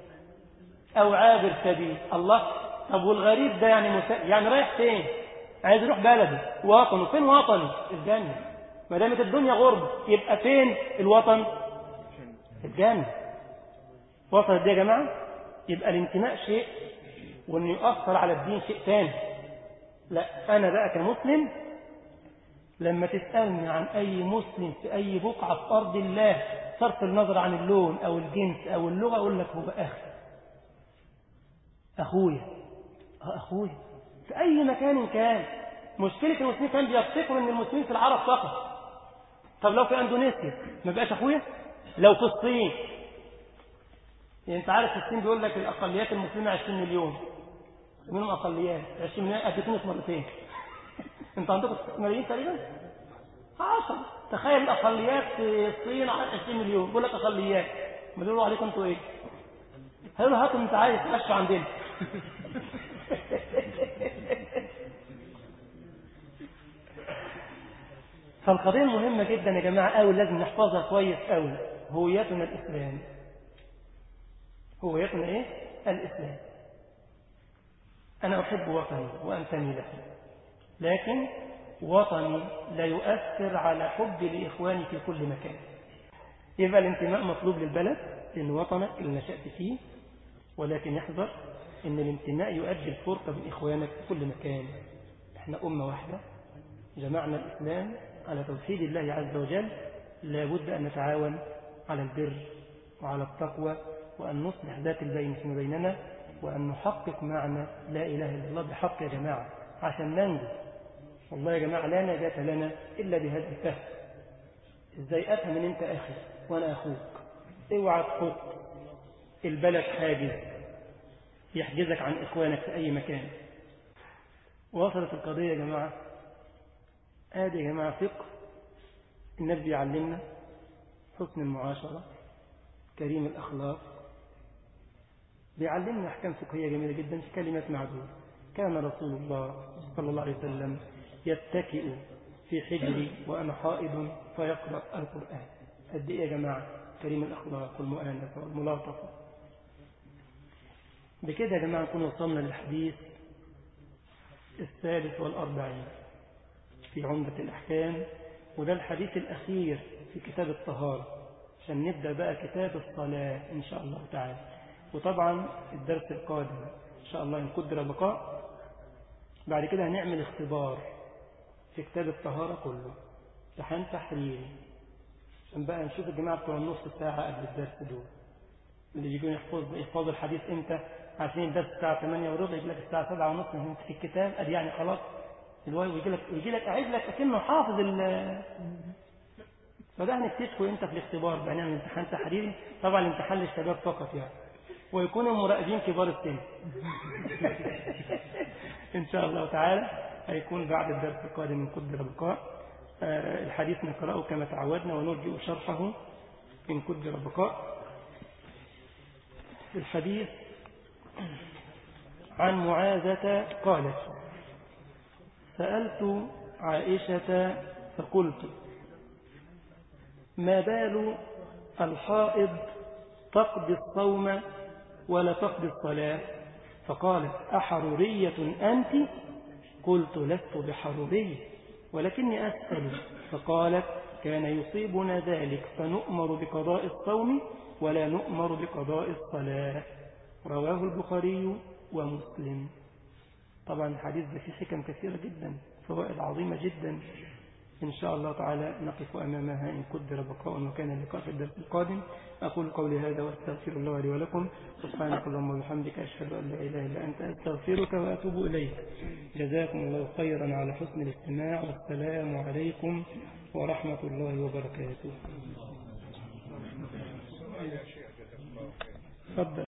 S1: او عابر سبيل الله طب والغريب ده يعني مس... يعني رايح فين عايز يروح بلده وطنه فين وطنه الجنه ما دامت الدنيا غربه يبقى فين الوطن الجنه وصلت دي يا جماعه يبقى الانتماء شيء وانه يؤثر على الدين شيء ثاني لا انا بقى كمسلم لما تسالني عن اي مسلم في اي بقعه في ارض الله صرف النظر عن اللون او الجنس او اللغه اقول لك هو اخي اخويا اه اخويا في اي مكان كان مشكله المسلمين كان بيفتكروا ان المسلمين في العرب فقط طب لو في اندونيسيا ما بقاش اخويا لو في الصين يعني انت عارف في الصين بيقول لك الاقليات المسلمه 20 مليون منهم اقليات 20 مليون قد تونس مرتين انت عندكم ملايين تقريبا 10 تخيل الاقليات في الصين 20 مليون بيقول لك اقليات ما بيقولوا عليكم انتوا ايه هيقولوا هاتوا انت عايز تعشوا عندنا فالقضيه المهمه جدا يا جماعه قوي لازم نحفظها كويس قوي هويتنا الاسلام هويتنا ايه الاسلام انا احب وطني وانتمي له لكن وطني لا يؤثر على حبي لاخواني في كل مكان يبقى الانتماء مطلوب للبلد لان وطنك اللي نشات فيه ولكن يحذر ان الانتماء يؤدي الفرقه بين اخوانك في كل مكان احنا امه واحده جمعنا الاسلام على توحيد الله عز وجل لابد ان نتعاون على البر وعلى التقوى وأن نصلح ذات البين فيما بيننا وأن نحقق معنى لا إله إلا الله بحق يا جماعة عشان ننجو والله يا جماعة لا نجاة لنا إلا بهذا الفهم إزاي أفهم أن أنت أخي وأنا أخوك اوعى تحط البلد حاجز يحجزك عن إخوانك في أي مكان وصلت القضية يا جماعة آدي يا جماعة فقه النبي يعلمنا حسن المعاشرة كريم الأخلاق بيعلمنا أحكام فقهية جميلة جدا في كلمات معدودة كان رسول الله صلى الله عليه وسلم يتكئ في حجري وأنا حائض فيقرأ القرآن قد إيه يا جماعة كريم الأخلاق والمؤانسة والملاطفة بكده يا جماعة نكون وصلنا للحديث الثالث والأربعين في عمدة الأحكام وده الحديث الأخير في كتاب الطهارة عشان نبدأ بقى كتاب الصلاة إن شاء الله تعالى وطبعا الدرس القادم إن شاء الله إن قدر بقاء بعد كده هنعمل اختبار في كتاب الطهارة كله امتحان تحريري عشان بقى نشوف الجماعة بتوع النص ساعة قبل الدرس دول اللي بيجون يحفظ يحفظوا الحديث امتى عشان الدرس الساعة 8 وربع يجي لك الساعة 7 ونص في الكتاب ادي يعني خلاص الواي ويجي لك ويجي لك قاعد لك اكنه حافظ ال فده هنكتشفه امتى في الاختبار بقى نعمل امتحان تحريري طبعا الامتحان للشباب فقط يعني ويكون المراقبين كبار السن ان شاء الله تعالى هيكون بعد الدرس القادم من قدر بقاء آه الحديث نقرأه كما تعودنا ونرجئ شرحه إن قدر بقاء الحديث عن معاذة قالت سألت عائشة فقلت ما بال الحائض تقضي الصوم ولا تقضي الصلاة فقالت أحرورية أنت قلت لست بحرورية ولكني أسأل فقالت كان يصيبنا ذلك فنؤمر بقضاء الصوم ولا نؤمر بقضاء الصلاة رواه البخاري ومسلم طبعا الحديث ده فيه حكم كثيرة جدا فوائد عظيمة جدا إن شاء الله تعالى نقف أمامها إن قدر بقاء وكان اللقاء في الدرس القادم أقول قولي هذا وأستغفر الله لي ولكم سبحانك اللهم وبحمدك أشهد أن لا إله إلا أنت أستغفرك وأتوب إليك جزاكم الله خيرا على حسن الاستماع والسلام عليكم ورحمة الله وبركاته تفضل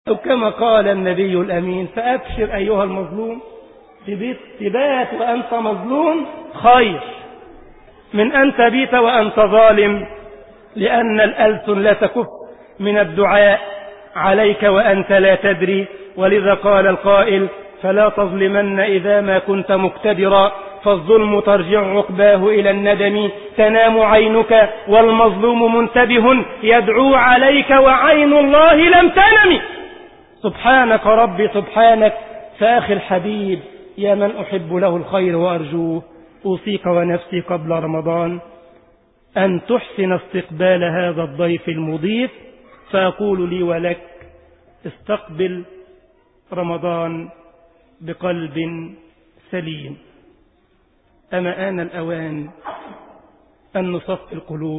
S1: أو كما قال النبي الأمين فأبشر أيها المظلوم تبيت تبات وأنت مظلوم خير من أن تبيت وأنت ظالم لأن الألسن لا تكف من الدعاء عليك وأنت لا تدري ولذا قال القائل فلا تظلمن إذا ما كنت مقتدرا فالظلم ترجع عقباه إلى الندم تنام عينك والمظلوم منتبه يدعو عليك وعين الله لم تنم سبحانك ربي سبحانك فأخي الحبيب يا من أحب له الخير وأرجوه أوصيك ونفسي قبل رمضان أن تحسن استقبال هذا الضيف المضيف فأقول لي ولك استقبل رمضان بقلب سليم أما آن الأوان أن نصف القلوب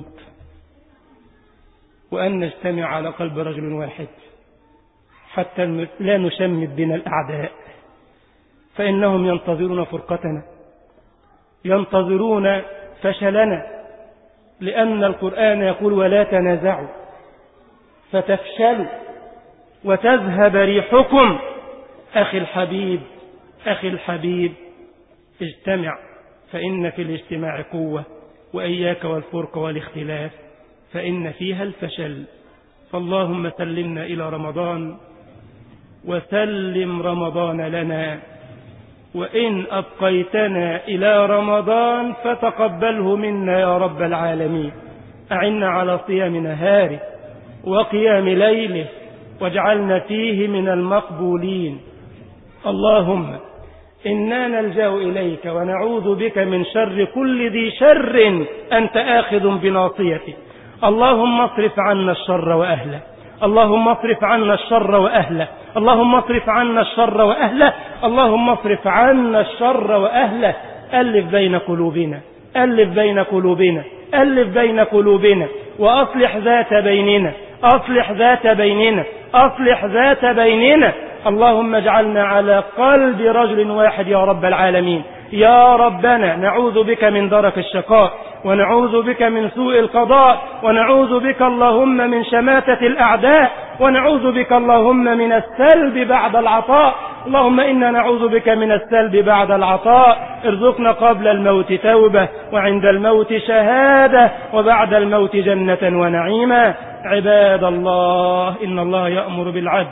S1: وأن نجتمع على قلب رجل واحد حتى لا نشمت بنا الأعداء فإنهم ينتظرون فرقتنا ينتظرون فشلنا لأن القرآن يقول ولا تنازعوا فتفشلوا وتذهب ريحكم أخي الحبيب أخي الحبيب اجتمع فإن في الاجتماع قوة وإياك والفرق والاختلاف فإن فيها الفشل فاللهم سلمنا إلى رمضان وسلم رمضان لنا وإن أبقيتنا إلى رمضان فتقبله منا يا رب العالمين أعنا على صيام نهاره وقيام ليله واجعلنا فيه من المقبولين اللهم إنا نلجأ إليك ونعوذ بك من شر كل ذي شر أنت آخذ بناصيته اللهم اصرف عنا الشر وأهله اللهم اصرف عنا الشر وأهله اللهم اصرف عنا الشر وأهله اللهم اصرف عنا الشر وأهله ألف بين قلوبنا ألف بين قلوبنا ألف بين قلوبنا وأصلح ذات بيننا أصلح ذات بيننا أصلح ذات بيننا اللهم اجعلنا على قلب رجل واحد يا رب العالمين يا ربنا نعوذ بك من درك الشقاء ونعوذ بك من سوء القضاء ونعوذ بك اللهم من شماتة الأعداء ونعوذ بك اللهم من السلب بعد العطاء اللهم إنا نعوذ بك من السلب بعد العطاء ارزقنا قبل الموت توبة وعند الموت شهادة وبعد الموت جنة ونعيما عباد الله إن الله يأمر بالعدل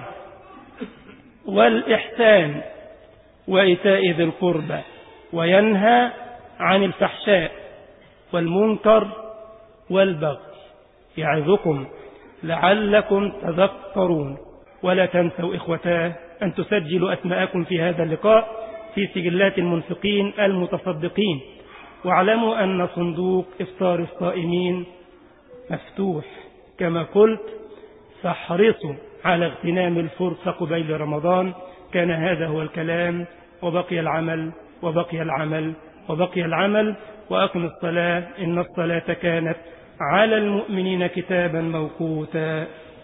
S1: والإحسان وإيتاء ذي القربى وينهى عن الفحشاء والمنكر والبغي يعظكم لعلكم تذكرون ولا تنسوا إخوتاه أن تسجلوا أسماءكم في هذا اللقاء في سجلات المنفقين المتصدقين واعلموا أن صندوق إفطار الصائمين مفتوح كما قلت فاحرصوا على اغتنام الفرصة قبيل رمضان كان هذا هو الكلام وبقي العمل وبقي العمل وبقي العمل وأقم الصلاة إن الصلاة كانت على المؤمنين كتابا موقوتا